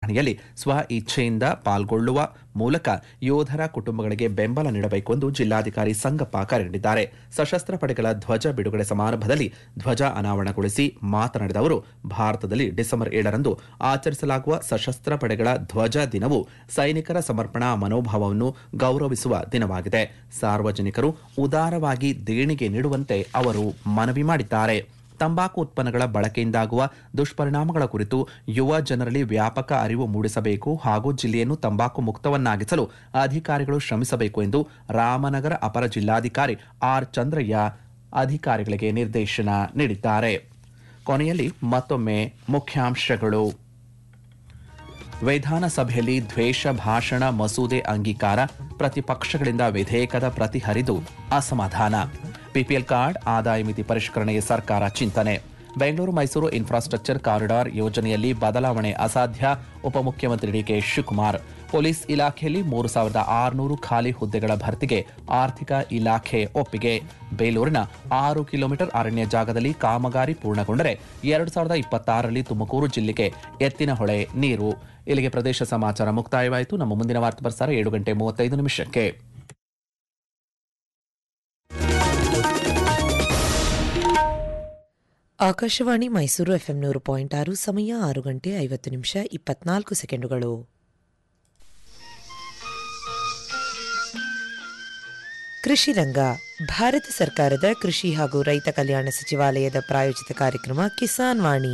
ನಿರ್ವಹಣೆಯಲ್ಲಿ ಸ್ವ ಇಚ್ಛೆಯಿಂದ ಪಾಲ್ಗೊಳ್ಳುವ ಮೂಲಕ ಯೋಧರ ಕುಟುಂಬಗಳಿಗೆ ಬೆಂಬಲ ನೀಡಬೇಕು ಎಂದು ಜಿಲ್ಲಾಧಿಕಾರಿ ಸಂಗಪ್ಪ ಕರೆ ನೀಡಿದ್ದಾರೆ ಸಶಸ್ತ್ರ ಪಡೆಗಳ ಧ್ವಜ ಬಿಡುಗಡೆ ಸಮಾರಂಭದಲ್ಲಿ ಧ್ವಜ ಅನಾವರಣಗೊಳಿಸಿ ಮಾತನಾಡಿದ ಅವರು ಭಾರತದಲ್ಲಿ ಡಿಸೆಂಬರ್ ಏಳರಂದು ಆಚರಿಸಲಾಗುವ ಸಶಸ್ತ್ರ ಪಡೆಗಳ ಧ್ವಜ ದಿನವು ಸೈನಿಕರ ಸಮರ್ಪಣಾ ಮನೋಭಾವವನ್ನು ಗೌರವಿಸುವ ದಿನವಾಗಿದೆ ಸಾರ್ವಜನಿಕರು ಉದಾರವಾಗಿ ದೇಣಿಗೆ ನೀಡುವಂತೆ ಅವರು ಮನವಿ ಮಾಡಿದ್ದಾರೆ ತಂಬಾಕು ಉತ್ಪನ್ನಗಳ ಬಳಕೆಯಿಂದಾಗುವ ದುಷ್ಪರಿಣಾಮಗಳ ಕುರಿತು ಯುವ ಜನರಲ್ಲಿ ವ್ಯಾಪಕ ಅರಿವು ಮೂಡಿಸಬೇಕು ಹಾಗೂ ಜಿಲ್ಲೆಯನ್ನು ತಂಬಾಕು ಮುಕ್ತವನ್ನಾಗಿಸಲು ಅಧಿಕಾರಿಗಳು ಶ್ರಮಿಸಬೇಕು ಎಂದು ರಾಮನಗರ ಅಪರ ಜಿಲ್ಲಾಧಿಕಾರಿ ಆರ್ ಚಂದ್ರಯ್ಯ ಅಧಿಕಾರಿಗಳಿಗೆ ನಿರ್ದೇಶನ ನೀಡಿದ್ದಾರೆ ಕೊನೆಯಲ್ಲಿ ಮತ್ತೊಮ್ಮೆ ಮುಖ್ಯಾಂಶಗಳು ವಿಧಾನಸಭೆಯಲ್ಲಿ ದ್ವೇಷ ಭಾಷಣ ಮಸೂದೆ ಅಂಗೀಕಾರ ಪ್ರತಿಪಕ್ಷಗಳಿಂದ ವಿಧೇಯಕದ ಪ್ರತಿ ಹರಿದು ಅಸಮಾಧಾನ ಪಿಪಿಎಲ್ ಕಾರ್ಡ್ ಆದಾಯ ಮಿತಿ ಪರಿಷ್ಕರಣೆಗೆ ಸರ್ಕಾರ ಚಿಂತನೆ ಬೆಂಗಳೂರು ಮೈಸೂರು ಇನ್ಫ್ರಾಸ್ಟ್ರಕ್ಚರ್ ಕಾರಿಡಾರ್ ಯೋಜನೆಯಲ್ಲಿ ಬದಲಾವಣೆ ಅಸಾಧ್ಯ ಉಪಮುಖ್ಯಮಂತ್ರಿ ಡಿಕೆ ಶಿವಕುಮಾರ್ ಪೊಲೀಸ್ ಇಲಾಖೆಯಲ್ಲಿ ಮೂರು ಸಾವಿರದ ಆರುನೂರು ಖಾಲಿ ಹುದ್ದೆಗಳ ಭರ್ತಿಗೆ ಆರ್ಥಿಕ ಇಲಾಖೆ ಒಪ್ಪಿಗೆ ಬೇಲೂರಿನ ಆರು ಕಿಲೋಮೀಟರ್ ಅರಣ್ಯ ಜಾಗದಲ್ಲಿ ಕಾಮಗಾರಿ ಪೂರ್ಣಗೊಂಡರೆ ಎರಡು ಸಾವಿರದ ಇಪ್ಪತ್ತಾರರಲ್ಲಿ ತುಮಕೂರು ಜಿಲ್ಲೆಗೆ ಎತ್ತಿನಹೊಳೆ ನೀರು ಇಲ್ಲಿಗೆ ಪ್ರದೇಶ ಸಮಾಚಾರ ಮುಕ್ತಾಯವಾಯಿತು ನಮ್ಮ ಮುಂದಿನ ವಾರ್ತಾ ಪ್ರಸಾರ ಏಳು ಗಂಟೆ ಮೂವತ್ತೈದು ನಿಮಿಷಕ್ಕೆ ಆಕಾಶವಾಣಿ ಮೈಸೂರು ಎಫ್ಎಂ ನೂರು ಪಾಯಿಂಟ್ ಆರು ಸಮಯ ಆರು ಗಂಟೆ ಐವತ್ತು ನಿಮಿಷ ಇಪ್ಪತ್ನಾಲ್ಕು ಸೆಕೆಂಡುಗಳು ಕೃಷಿ ರಂಗ ಭಾರತ ಸರ್ಕಾರದ ಕೃಷಿ ಹಾಗೂ ರೈತ ಕಲ್ಯಾಣ ಸಚಿವಾಲಯದ ಪ್ರಾಯೋಜಿತ ಕಾರ್ಯಕ್ರಮ ಕಿಸಾನ್ ವಾಣಿ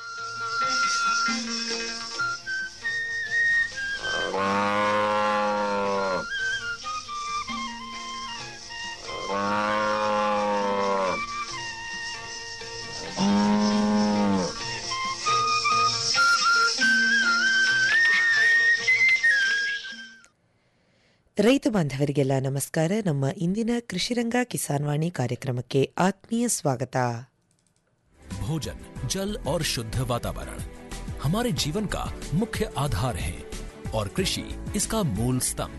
ರೈತ ಬಾಂಧವರಿಗೆಲ್ಲ ನಮಸ್ಕಾರ ನಮ್ಮ ಇಂದಿನ ಕೃಷಿರಂಗ ಕಿಸಾನ್ ವಾಣಿ ಕಾರ್ಯಕ್ರಮಕ್ಕೆ ಆತ್ಮೀಯ ಸ್ವಾಗತ भोजन जल और शुद्ध वातावरण हमारे जीवन का मुख्य आधार है और कृषि इसका मूल स्तंभ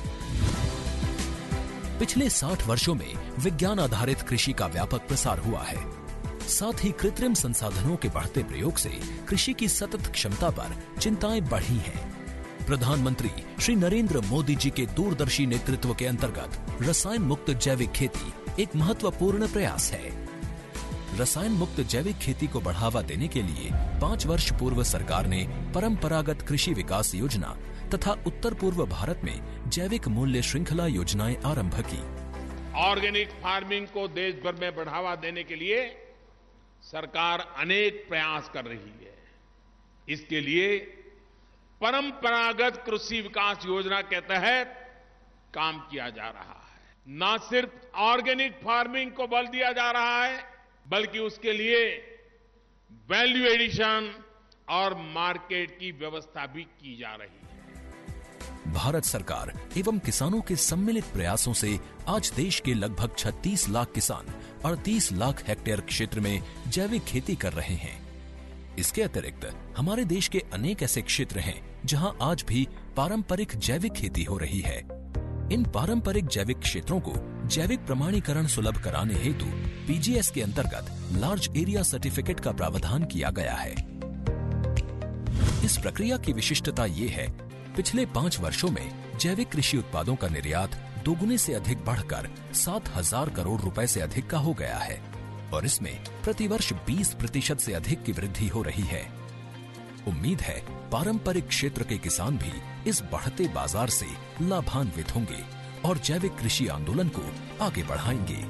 पिछले 60 वर्षों में विज्ञान आधारित कृषि का व्यापक प्रसार हुआ है साथ ही कृत्रिम संसाधनों के बढ़ते प्रयोग से कृषि की सतत क्षमता पर चिंताएं बढ़ी हैं प्रधानमंत्री श्री नरेंद्र मोदी जी के दूरदर्शी नेतृत्व के अंतर्गत रसायन मुक्त जैविक खेती एक महत्वपूर्ण प्रयास है रसायन मुक्त जैविक खेती को बढ़ावा देने के लिए पाँच वर्ष पूर्व सरकार ने परंपरागत कृषि विकास योजना तथा उत्तर पूर्व भारत में जैविक मूल्य श्रृंखला योजनाएं आरंभ की ऑर्गेनिक फार्मिंग को देश भर में बढ़ावा देने के लिए सरकार अनेक प्रयास कर रही है इसके लिए परंपरागत कृषि विकास योजना के तहत काम किया जा रहा है न सिर्फ ऑर्गेनिक फार्मिंग को बल दिया जा रहा है बल्कि उसके लिए वैल्यू एडिशन और मार्केट की व्यवस्था भी की जा रही है भारत सरकार एवं किसानों के सम्मिलित प्रयासों से आज देश के लगभग 36 लाख किसान 38 लाख हेक्टेयर क्षेत्र में जैविक खेती कर रहे हैं इसके अतिरिक्त हमारे देश के अनेक ऐसे क्षेत्र हैं जहां आज भी पारंपरिक जैविक खेती हो रही है इन पारंपरिक जैविक क्षेत्रों को जैविक प्रमाणीकरण सुलभ कराने हेतु पीजीएस के अंतर्गत लार्ज एरिया सर्टिफिकेट का प्रावधान किया गया है इस प्रक्रिया की विशिष्टता ये है पिछले पाँच वर्षों में जैविक कृषि उत्पादों का निर्यात दोगुने से अधिक बढ़कर सात हजार करोड़ रुपए से अधिक का हो गया है और इसमें प्रतिवर्ष 20 प्रतिशत से अधिक की वृद्धि हो रही है उम्मीद है पारंपरिक क्षेत्र के किसान भी इस बढ़ते बाजार से लाभान्वित होंगे और जैविक कृषि आंदोलन को आगे बढ़ाएंगे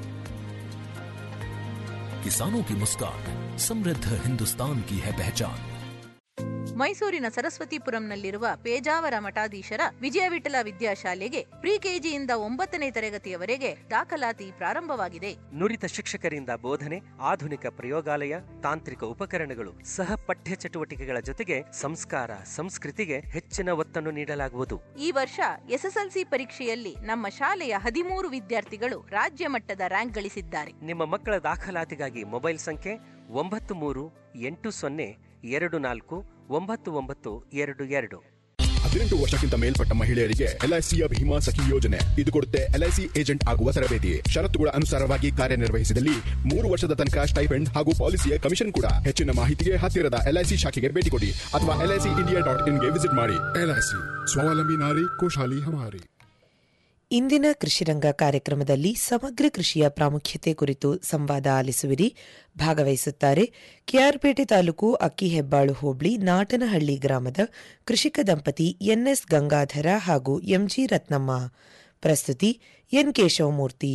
किसानों की मुस्कान समृद्ध हिंदुस्तान की है पहचान ಮೈಸೂರಿನ ಸರಸ್ವತಿಪುರಂನಲ್ಲಿರುವ ಪೇಜಾವರ ಮಠಾಧೀಶರ ವಿಜಯ ವಿಠಲ ವಿದ್ಯಾಶಾಲೆಗೆ ಪ್ರಿ ಕೆಜಿಯಿಂದ ಒಂಬತ್ತನೇ ತರಗತಿಯವರೆಗೆ ದಾಖಲಾತಿ ಪ್ರಾರಂಭವಾಗಿದೆ ನುರಿತ ಶಿಕ್ಷಕರಿಂದ ಬೋಧನೆ ಆಧುನಿಕ ಪ್ರಯೋಗಾಲಯ ತಾಂತ್ರಿಕ ಉಪಕರಣಗಳು ಸಹ ಪಠ್ಯ ಚಟುವಟಿಕೆಗಳ ಜೊತೆಗೆ ಸಂಸ್ಕಾರ ಸಂಸ್ಕೃತಿಗೆ ಹೆಚ್ಚಿನ ಒತ್ತನ್ನು ನೀಡಲಾಗುವುದು ಈ ವರ್ಷ ಎಸ್ಎಸ್ಎಲ್ಸಿ ಪರೀಕ್ಷೆಯಲ್ಲಿ ನಮ್ಮ ಶಾಲೆಯ ಹದಿಮೂರು ವಿದ್ಯಾರ್ಥಿಗಳು ರಾಜ್ಯ ಮಟ್ಟದ ರ್ಯಾಂಕ್ ಗಳಿಸಿದ್ದಾರೆ ನಿಮ್ಮ ಮಕ್ಕಳ ದಾಖಲಾತಿಗಾಗಿ ಮೊಬೈಲ್ ಸಂಖ್ಯೆ ಒಂಬತ್ತು ಮೂರು ಎಂಟು ಸೊನ್ನೆ ಎರಡು ನಾಲ್ಕು ಒಂಬತ್ತು ಒಂಬತ್ತು ಎರಡು ಎರಡು ಹದಿನೆಂಟು ವರ್ಷಕ್ಕಿಂತ ಮೇಲ್ಪಟ್ಟ ಮಹಿಳೆಯರಿಗೆ ಎಲ್ಐಸಿಯ ಭೀಮಾ ಸಖಿ ಯೋಜನೆ ಇದು ಕೊಡುತ್ತೆ ಎಲ್ಐಸಿ ಏಜೆಂಟ್ ಆಗುವ ತರಬೇತಿ ಷರತ್ತುಗಳ ಅನುಸಾರವಾಗಿ ಕಾರ್ಯನಿರ್ವಹಿಸಿದಲ್ಲಿ ಮೂರು ವರ್ಷದ ತನಕ ಸ್ಟೈಫೆಂಡ್ ಹಾಗೂ ಪಾಲಿಸಿಯ ಕಮಿಷನ್ ಕೂಡ ಹೆಚ್ಚಿನ ಮಾಹಿತಿಗೆ ಹತ್ತಿರದ ಎಲ್ಐಸಿ ಶಾಖೆಗೆ ಭೇಟಿ ಕೊಡಿ ಅಥವಾ ಎಲ್ಐಸಿ ಇಂಡಿಯಾ ಡಾಟ್ ಇನ್ಗೆ ವಿಸಿಟ್ ಮಾಡಿ ಎಲ್ಐಸಿ ಸ್ವಾವಲಂಬಿ ನಾರಿ ಕೋಶಾಲಿ ಹಮಾರಿ ಇಂದಿನ ಕೃಷಿರಂಗ ಕಾರ್ಯಕ್ರಮದಲ್ಲಿ ಸಮಗ್ರ ಕೃಷಿಯ ಪ್ರಾಮುಖ್ಯತೆ ಕುರಿತು ಸಂವಾದ ಆಲಿಸುವಿರಿ ಭಾಗವಹಿಸುತ್ತಾರೆ ಕೆಆರ್ಪೇಟೆ ತಾಲೂಕು ಅಕ್ಕಿಹೆಬ್ಬಾಳು ಹೋಬಳಿ ನಾಟನಹಳ್ಳಿ ಗ್ರಾಮದ ಕೃಷಿಕ ದಂಪತಿ ಎನ್ಎಸ್ ಗಂಗಾಧರ ಹಾಗೂ ಎಂಜಿ ರತ್ನಮ್ಮ ಪ್ರಸ್ತುತಿ ಎನ್ ಕೇಶವಮೂರ್ತಿ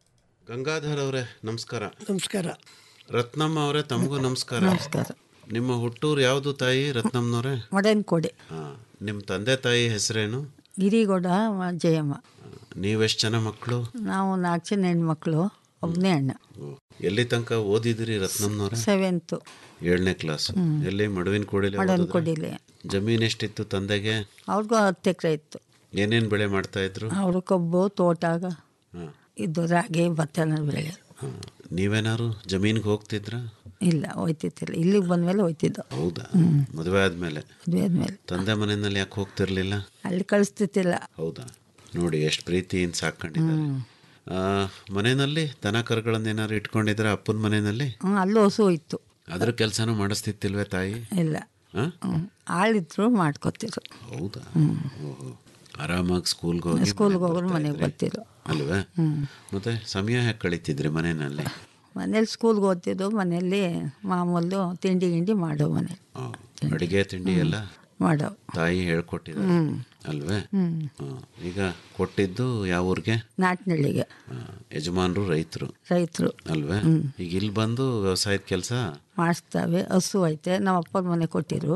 ಗಂಗಾಧರ್ ಅವರೇ ನಮಸ್ಕಾರ ನಮಸ್ಕಾರ ರತ್ನಮ್ಮ ಅವರೇ ತಮಗೂ ನಮಸ್ಕಾರ ನಮಸ್ಕಾರ ನಿಮ್ಮ ಹುಟ್ಟೂರು ಯಾವುದು ತಾಯಿ ರತ್ನಮ್ಮನವರೇ ಮಡನ್ಕೋಡೆ ಹಾ ನಿಮ್ಮ ತಂದೆ ತಾಯಿ ಹೆಸರೇನು ಗಿರಿಗೌಡ ಜಯಮ್ಮ ನೀವೆಷ್ಟು ಜನ ಮಕ್ಕಳು ನಾವು ನಾಲ್ಕು ಜನ ಹೆಣ್ಮಕ್ಳು ಒಬ್ಬನೇ ಅಣ್ಣ ಎಲ್ಲಿ ತನಕ ಓದಿದಿರಿ ರತ್ನಮ್ಮನವರೇ ಸೆವೆಂತು ಏಳನೇ ಕ್ಲಾಸ್ ಎಲ್ಲಿ ಮಡುವಿನ ಕೋಡಿಲಿ ಮಡನ್ಕೋಡಿಲಿ ಜಮೀನ್ ಎಷ್ಟಿತ್ತು ತಂದೆಗೆ ಅವ್ರಿಗೂ ಹತ್ತು ಎಕರೆ ಇತ್ತು ಏನೇನ್ ಬೆಳೆ ಮಾಡ್ತಾ ಇದ್ರು ಅವರು ಕಬ್ಬು ತೋಟಾಗ ಹಾ. ಇದು ರಾಗಿ ಭತ್ತನ ಬೆಳೆ ಹಾ. ನೀವೇನಾರು ಜಮೀನ್ಗೆ ಹೋಗ್ತಿದ್ರ ಇಲ್ಲ ಹೋಯ್ತಿತ್ತಿಲ್ಲ ಇಲ್ಲಿಗೆ ಬಂದ್ಮೇಲೆ ಹೋಯ್ತಿದ್ದು ಹೌದಾ ಮದುವೆ ಆದ್ಮೇಲೆ ಮದುವೆ ಆದ್ಮೇಲೆ ತಂದೆ ಮನೆಯಲ್ಲಿ ಯಾಕೆ ಹೋಗ್ತಿರ್ಲಿಲ್ಲ ಅಲ್ಲಿ ಕಳಿಸ್ತಿತ್ತಿಲ್ಲ ಹೌದಾ ನೋಡಿ ಎಷ್ಟು ಪ್ರೀತಿಯಿಂದ ಸಾಕೊಂಡಿದ್ದಾರೆ ಆ, ಮನೆಯಲ್ಲಿ ದನ ಕರುಗಳನ್ನ ಏನಾದ್ರು ಇಟ್ಕೊಂಡಿದ್ರ ಅಪ್ಪನ ಮನೆಯಲ್ಲಿ ಹ್ಞೂ ಅಲ್ಲೂ ಹಸು ಹೋಯ್ತು ಅದ್ರ ಕೆಲಸನೂ ಮಾಡಿಸ್ತಿತ್ತಿಲ್ವೇ ತಾಯಿ ಇಲ್ಲ ಆ? ಹ್ಞೂ ಆಳಿದ್ರು ಮಾಡ್ಕೊತಿರು ಹೌದಾ ಓಹೋ ಆರಾಮಾಗಿ ಸ್ಕೂಲ್ಗೆ ಹೋಗಿ ಸ್ಕೂಲ್ಗೆ ಹೋಗೋರು ಮನೆಗೆ ಬರ್ತಿರು ಅಲ್ವೇ ಮತ್ತೆ ಸಮಯ ಹೇಗೆ ಕಳೀತಿದ್ರಿ ಮನೆಯಲ್ಲಿ ಮನೇಲಿ ಸ್ಕೂಲ್ಗೆ ಓದ್ತಿದ್ದು ಮನೆಯಲ್ಲಿ ಮಾಮೂಲು ತಿಂಡಿ ಗಿಂಡಿ ಮಾಡೋ ಮನೆ ಆ, ಅಡಿಗೆ ತಿಂಡಿ ಎಲ್ಲ ಮಾಡೋ ತಾಯಿ ಹೇಳ್ಕೊಟ್ಟಿದ್ದಾರೆ ಅಲ್ವೇ ಆ, ಈಗ ಕೊಟ್ಟಿದ್ದು ಯಾವ ಊರಿಗೆ ನಾಟ್ನಳ್ಳಿಗೆ ಆ, ಯಜಮಾನ್ರು ರೈತರು ರೈತರು ಅಲ್ವೇ ಈಗ ಇಲ್ಲಿ ಬಂದು ವ್ಯವಸಾಯದ ಕೆಲಸ ಮಾಡಿಸ್ತವೆ ಹಸು ಐತೆ ನಮ್ಮ ಅಪ್ಪನ ಮನೆ ಕೊಟ್ಟಿರು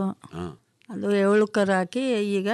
ಅದು ಏಳು ಕರು ಹಾಕಿ ಈಗ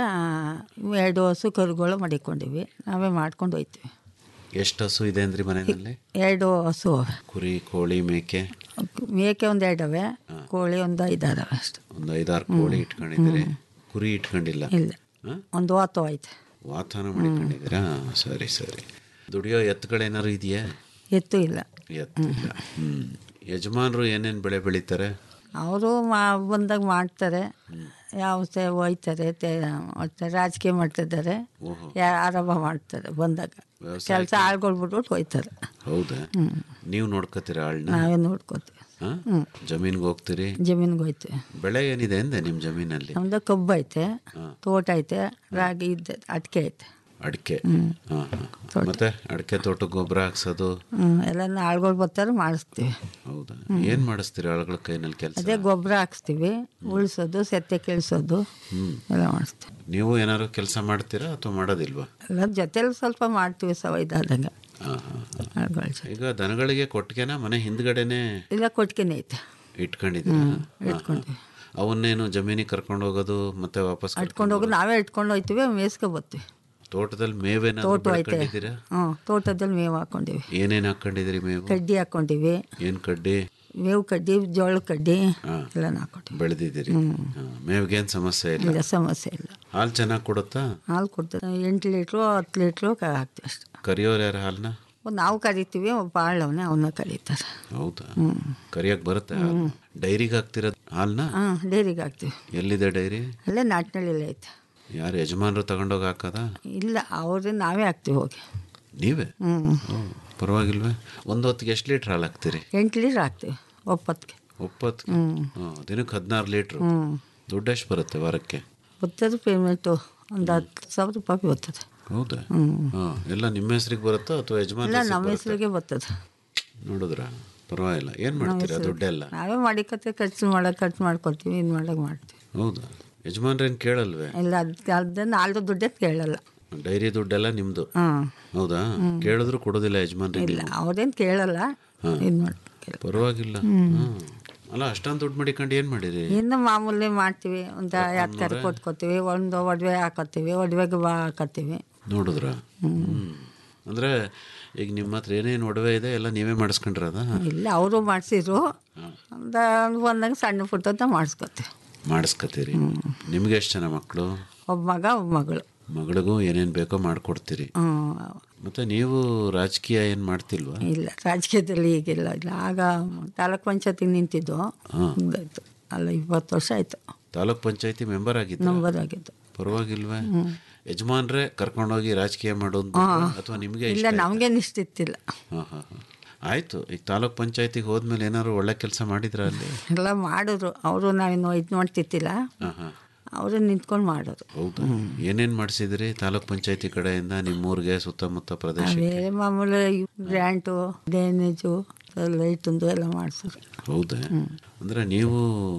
ಎರಡು ಹಸು ಕರುಗಳು ಮಡಿಕೊಂಡಿವಿ ನಾವೇ ಮಾಡ್ಕೊಂಡು ಹೋಯ್ತೀವಿ ಎಷ್ಟು ಹಸು ಇದೆ ಅಂದ್ರಿ ಮನೆಯಲ್ಲಿ ಎರಡು ಹಸು ಅವೆ ಕುರಿ ಕೋಳಿ ಮೇಕೆ ಮೇಕೆ ಒಂದು ಎರಡವೆ ಕೋಳಿ ಒಂದು ಐದಾರವೆ ಅಷ್ಟೆ ಒಂದು ಐದಾರು ಕೋಳಿ ಇಟ್ಕೊಂಡಿದ್ದೀರಿ ಕುರಿ ಇಟ್ಕೊಂಡಿಲ್ಲ ಇಲ್ಲ ಆ? ಒಂದು ವಾತು ಐತೆ ವಾತಾನ ಮಾಡಿಕೊಂಡಿದ್ದೀರಾ ಸರಿ ಸರಿ ದುಡಿಯೋ ಎತ್ತುಗಳೇನಾದ್ರು ಇದೆಯಾ ಎತ್ತು ಇಲ್ಲ ಎತ್ತಿಲ್ಲ ಹ್ಮ್ ಯಜಮಾನ್ರು ಏನೇನು ಬೆಳೆ ಬೆಳೀತಾರೆ ಅವರು ಮಾ ಬಂದಾಗ ಮಾಡ್ತಾರೆ ಯಾವ ಸೇ ಹೋಯ್ತಾರೆ ತೆ ಮತ್ತೆ ರಾಜಕೀಯ ಮಾಡ್ತಿದ್ದಾರೆ ಯಾ- ಆರಂಭ ಮಾಡ್ತಾರೆ ಬಂದಾಗ ಕೆಲಸ ಆಳ್ಗಳು ಬಿಟ್ಬಿಟ್ಟು ಹೋಯ್ತಾರೆ ಹೌದಾ ನೀವು ನೋಡ್ಕೋತೀರ ಆಳ್ನ ನಾವೇ ನೋಡ್ಕೋತೀವಿ ಹಾ? ಜಮೀನ್ಗೆ ಹೋಗ್ತೀರಿ ಜಮೀನ್ಗೆ ಹೋಯ್ತೀವಿ ಬೆಳೆ ಏನಿದೆ ಅಂದೆ ನಿಮ್ಮ ಜಮೀನಲ್ಲಿ ನಮ್ದು ಕಬ್ಬು ಐತೆ ತೋಟ ಐತೆ ರಾಗಿ ಇದ್ದೆ ಅಡಿಕೆ ಐತೆ ಅಡಿಕೆ ಹಾ ಹಾ ಮತ್ತೆ ಅಡಿಕೆ ತೋಟ ಗೊಬ್ಬರ ಹಾಕ್ಸೋದು ಹ್ಞೂ ಎಲ್ಲ ಆಳ್ಗಳು ಬರ್ತಾರೆ ಮಾಡಿಸ್ತೀವಿ ಹೌದಾ ಏನ್ ಮಾಡಿಸ್ತೀರಿ ಆಳುಗಳ ಕೈನಲ್ಲಿ ಕೆಲಸ ಅದೇ ಗೊಬ್ಬರ ಹಾಕ್ಸ್ತೀವಿ ಉಳಿಸೋದು ಸೆತ್ತೆ ಕೇಳಿಸೋದು ಎಲ್ಲ ಮಾಡಿಸ್ತೀವಿ ನೀವು ಏನಾದ್ರು ಕೆಲಸ ಮಾಡ್ತೀರಾ ಅಥವಾ ಮಾಡೋದಿಲ್ವಾ ಎಲ್ಲ ಜೊತೆಲಿ ಸ್ವಲ್ಪ ಮಾಡ್ತೀವಿ ಸವೈದಾದಂಗೆ ಹಾ ಹಾ ಹಾ. ಆಳ್ಗಳ ಜೊತೆ ಈಗ ದನಗಳಿಗೆ ಕೊಟ್ಟಿಗೆನ ಮನೆ ಹಿಂದ್ಗಡೆನೆ ಇಲ್ಲ ಕೊಟ್ಕೆನೆ ಐತೆ ಇಟ್ಕೊಂಡಿದ್ದೀರಾ ಹಾ, ಹಾ. ಅವನ್ನೇನು ಜಮೀನಿಗೆ ಕರ್ಕೊಂಡು ಹೋಗೋದು ಮತ್ತೆ ವಾಪಸ್ ಇಟ್ಕೊಂಡು ಹೋಗಿ ನಾವೇ ಇಟ್ಕೊಂಡು ಹೋಯ್ತೀವಿ ಮೇಯ್ಸ್ಕೊ ಬರ್ತೀವಿ ತೋಟದಲ್ಲಿ ಮೇವೇನಾದ್ರು ತೋಟ ಐತೆ ಬೆಳ್ಕೊಂಡಿದ್ದೀರಾ ಹ್ಞೂ ತೋಟದಲ್ಲಿ ಮೇವು ಹಾಕೊಂಡಿವಿ ಏನೇನ್ ಹಾಕೊಂಡಿದ್ದೀರಿ ಮೇವು ಕಡ್ಡಿ ಹಾಕೊಂಡಿವಿ ಏನ್ ಕಡ್ಡಿ ಮೇವು ಕಡ್ಡಿ ಜೋಳ ಕಡ್ಡಿ ಎಲ್ಲ ಹಾಕೊಂಡಿವಿ ಬೆಳೆದಿದ್ದೀರಿ ಹಾ, ಮೇವ್ಗೇನ್ ಸಮಸ್ಯೆ ಇಲ್ಲ ಇಲ್ಲ ಸಮಸ್ಯೆ ಇಲ್ಲ ಹಾಲು ಚೆನ್ನಾಗಿ ಕೊಡುತ್ತಾ ಹಾಲು ಕೊಡ್ತಾರೆ ಎಂಟು ಲೀಟ್ರು ಹತ್ತು ಲೀಟ್ರು ಕ- ಹಾಕ್ತೀವಿ ಅಷ್ಟೆ ಕರಿಯೋರು ಯಾರು ಹಾಲನ್ನ ಒಂದು ನಾವು ಕರಿತೀವಿ ಒಬ್ಬ ಆಳವನೇ ಅವನ್ನ ಕರೀತಾರೆ ಹೌದಾ ಕರಿಯಕ್ ಬರುತ್ತೆ ಡೈರಿಗೆ ಹಾಕ್ತಿರೋದು ಹಾಲ್ನ ಹಾಂ ಡೈರಿಗೆ ಹಾಕ್ತೀವಿ ಎಲ್ಲಿದೆ ಡೈರಿ ಅಲ್ಲೇ ನಾಟ್ನಳ್ಳಿಲೇ ಐತೆ ಯಾರು ಯಜಮಾನ್ರು ತಗೊಂಡೋಗಿ ಹಾಕದ ಇಲ್ಲ ಅವ್ರಿಗೆ ನಾವೇ ಹಾಕ್ತೀವಿ ಹೋಗಿ ನೀವೇ ಹ್ಞೂ ಓ, ಪರವಾಗಿಲ್ವೇ ಒಂದು ಹೊತ್ತಿಗೆ ಎಷ್ಟು ಲೀಟ್ರ್ ಹಾಲು ಹಾಕ್ತೀರಿ ಎಂಟು ಲೀಟ್ರ್ ಹಾಕ್ತೀವಿ ಒಪ್ಪತ್ತಿಗೆ ಒಪ್ಪತ್ತು ದಿನಕ್ಕೆ ಹದಿನಾರು ಲೀಟ್ರು ದುಡ್ಡು ಎಷ್ಟು ಬರುತ್ತೆ ವಾರಕ್ಕೆ ಬರ್ತದೆ ಪೇಮೆಂಟು ಒಂದು ಹತ್ತು ಸಾವಿರ ರೂಪಾಯಿ ಬರ್ತದೆ ಹೌದಾ ಹಾಂ ಎಲ್ಲ ನಿಮ್ಮ ಹೆಸ್ರಿಗೆ ಬರುತ್ತಾ ಅಥವಾ ಯಜಮಾನ್ ಇಲ್ಲ ನಮ್ಮ ಹೆಸರಿಗೆ ಬರ್ತದೆ ನೋಡಿದ್ರ ಪರವಾಗಿಲ್ಲ ಏನು ಮಾಡ್ತೀರಾ ದುಡ್ಡೆಲ್ಲ ನಾವೇ ಮಾಡಿಕತ್ತೆ ಖರ್ಚು ಮಾಡೋಕೆ ಖರ್ಚು ಮಾಡ್ಕೊತೀವಿ ಇದು ಮಾಡೋಕೆ ಮಾಡ್ತೀವಿ ಹೌದಾ ಯಜಮಾನ್ರೇನು ಕೇಳಲ್ವೇ ಇಲ್ಲ ಅದು ಅದನ್ನು ನಾಲ್ಕು ದುಡ್ಡೇ ಕೇಳಲ್ಲ ಡೈರಿ ದುಡ್ಡೆಲ್ಲ ನಿಮ್ಮದು ಹಾಂ ಹೌದಾ ಕೇಳಿದ್ರು ಕೊಡೋದಿಲ್ಲ ಯಜಮಾನ್ರಿಗೆ ಇಲ್ಲ ಅವ್ರೇನು ಕೇಳಲ್ಲ ಇದು ಮಾಡಿ ಪರವಾಗಿಲ್ಲ ಹ್ಮ್. ಅಲ್ಲ ಅಷ್ಟೊಂದು ದುಡ್ಡು ಮಡಿಕೊಂಡು ಏನು ಮಾಡಿರಿ ಇನ್ನು ಮಾಮೂಲಿ ಮಾಡ್ತೀವಿ ಒಂದು ಹತ್ತು ಕರೆ ಕೊಟ್ಕೋತೀವಿ ಒಂದು ಒಡವೆ ಹಾಕೋತೀವಿ ಒಡವೆಗೆ ಬಾ ಹಾಕೋತೀವಿ ನೋಡಿದ್ರ ಹ್ಮ್ ಅಂದ್ರೆ ಈಗ ನಿಮ್ಮ ಹತ್ರ ಏನೇನು ಒಡವೆ ಇದೆ ಎಲ್ಲ ನೀವೇ ಮಾಡಿಸ್ಕೊಂಡ್ರದ ಇಲ್ಲ ಅವರು ಮಾಡಿಸಿದ್ರು ಒಂದು ಬಂದಂಗೆ ಸಣ್ಣ ಪುಟ್ಟದ ಮಾಡಿಸ್ಕೊತೀವಿ ಮಾಡಿಸ್ಕತ್ತೀರಿ ನಿಮ್ಗೆ ಎಷ್ಟು ಜನ ಮಕ್ಕಳು ಒಬ್ಬ ಮಗ ಒಬ್ಬ ಮಗಳು ಮಗಳಿಗೂ ಏನೇನು ಬೇಕೋ ಮಾಡಿಕೊಡ್ತೀರಿ ಹ್ಞೂ ಮತ್ತೆ ನೀವು ರಾಜಕೀಯ ಏನು ಮಾಡ್ತಿಲ್ವಾ ಇಲ್ಲ ರಾಜಕೀಯದಲ್ಲಿ ಈಗಿಲ್ಲ ಇಲ್ಲ ಆಗ ತಾಲೂಕ್ ಪಂಚಾಯತಿಗೆ ನಿಂತಿದ್ದು ಹಾಂ ಮುಂದಾಯ್ತು ಅಲ್ಲ ಇಪ್ಪತ್ತು ವರ್ಷ ಆಯಿತು ತಾಲೂಕ್ ಪಂಚಾಯತಿ ಮೆಂಬರ್ ಆಗಿದ್ದ ನಂಬರ್ ಆಗಿದ್ದು ಪರವಾಗಿಲ್ವೇ ಯಜಮಾನ್ರೆ ಕರ್ಕೊಂಡೋಗಿ ರಾಜಕೀಯ ಮಾಡೋದು ಅಥವಾ ನಿಮಗೆ ಇಲ್ಲ ನಮಗೇನು ಇಷ್ಟ ಇತ್ತಿಲ್ಲ ಹಾಂ ಹಾಂ ಹಾಂ ಆಯಿತು ಈಗ ತಾಲೂಕ್ ಪಂಚಾಯತಿಗೆ ಹೋದ್ಮೇಲೆ ಏನಾದ್ರು ಒಳ್ಳೆ ಕೆಲಸ ಮಾಡಿದ್ರ ಅಲ್ಲಿ ಎಲ್ಲ ಮಾಡಿದ್ರು ಅವರು ನಾವಿನ್ನು ಇದು ಮಾಡ್ತಿತ್ತಿಲ್ಲ ಹಾಂ ಹಾಂ ಅವರು ನಿಂತ್ಕೊಂಡು ಮಾಡೋರು ಹೌದು ಏನೇನು ಮಾಡಿಸಿದ್ರಿ ತಾಲೂಕ್ ಪಂಚಾಯತಿ ಕಡೆಯಿಂದ ನಿಮ್ಮೂರಿಗೆ ಸುತ್ತಮುತ್ತ ಪ್ರದೇಶ ಅವೇ ಮಾಮೂಲಿ ಗ್ರ್ಯಾಂಟು ಡ್ಯಾಮೇಜು ಲೈಟುಂದು ಎಲ್ಲ ಮಾಡಿಸೋರು ಹೌದಾ ಅಂದ್ರೆ ನೀವು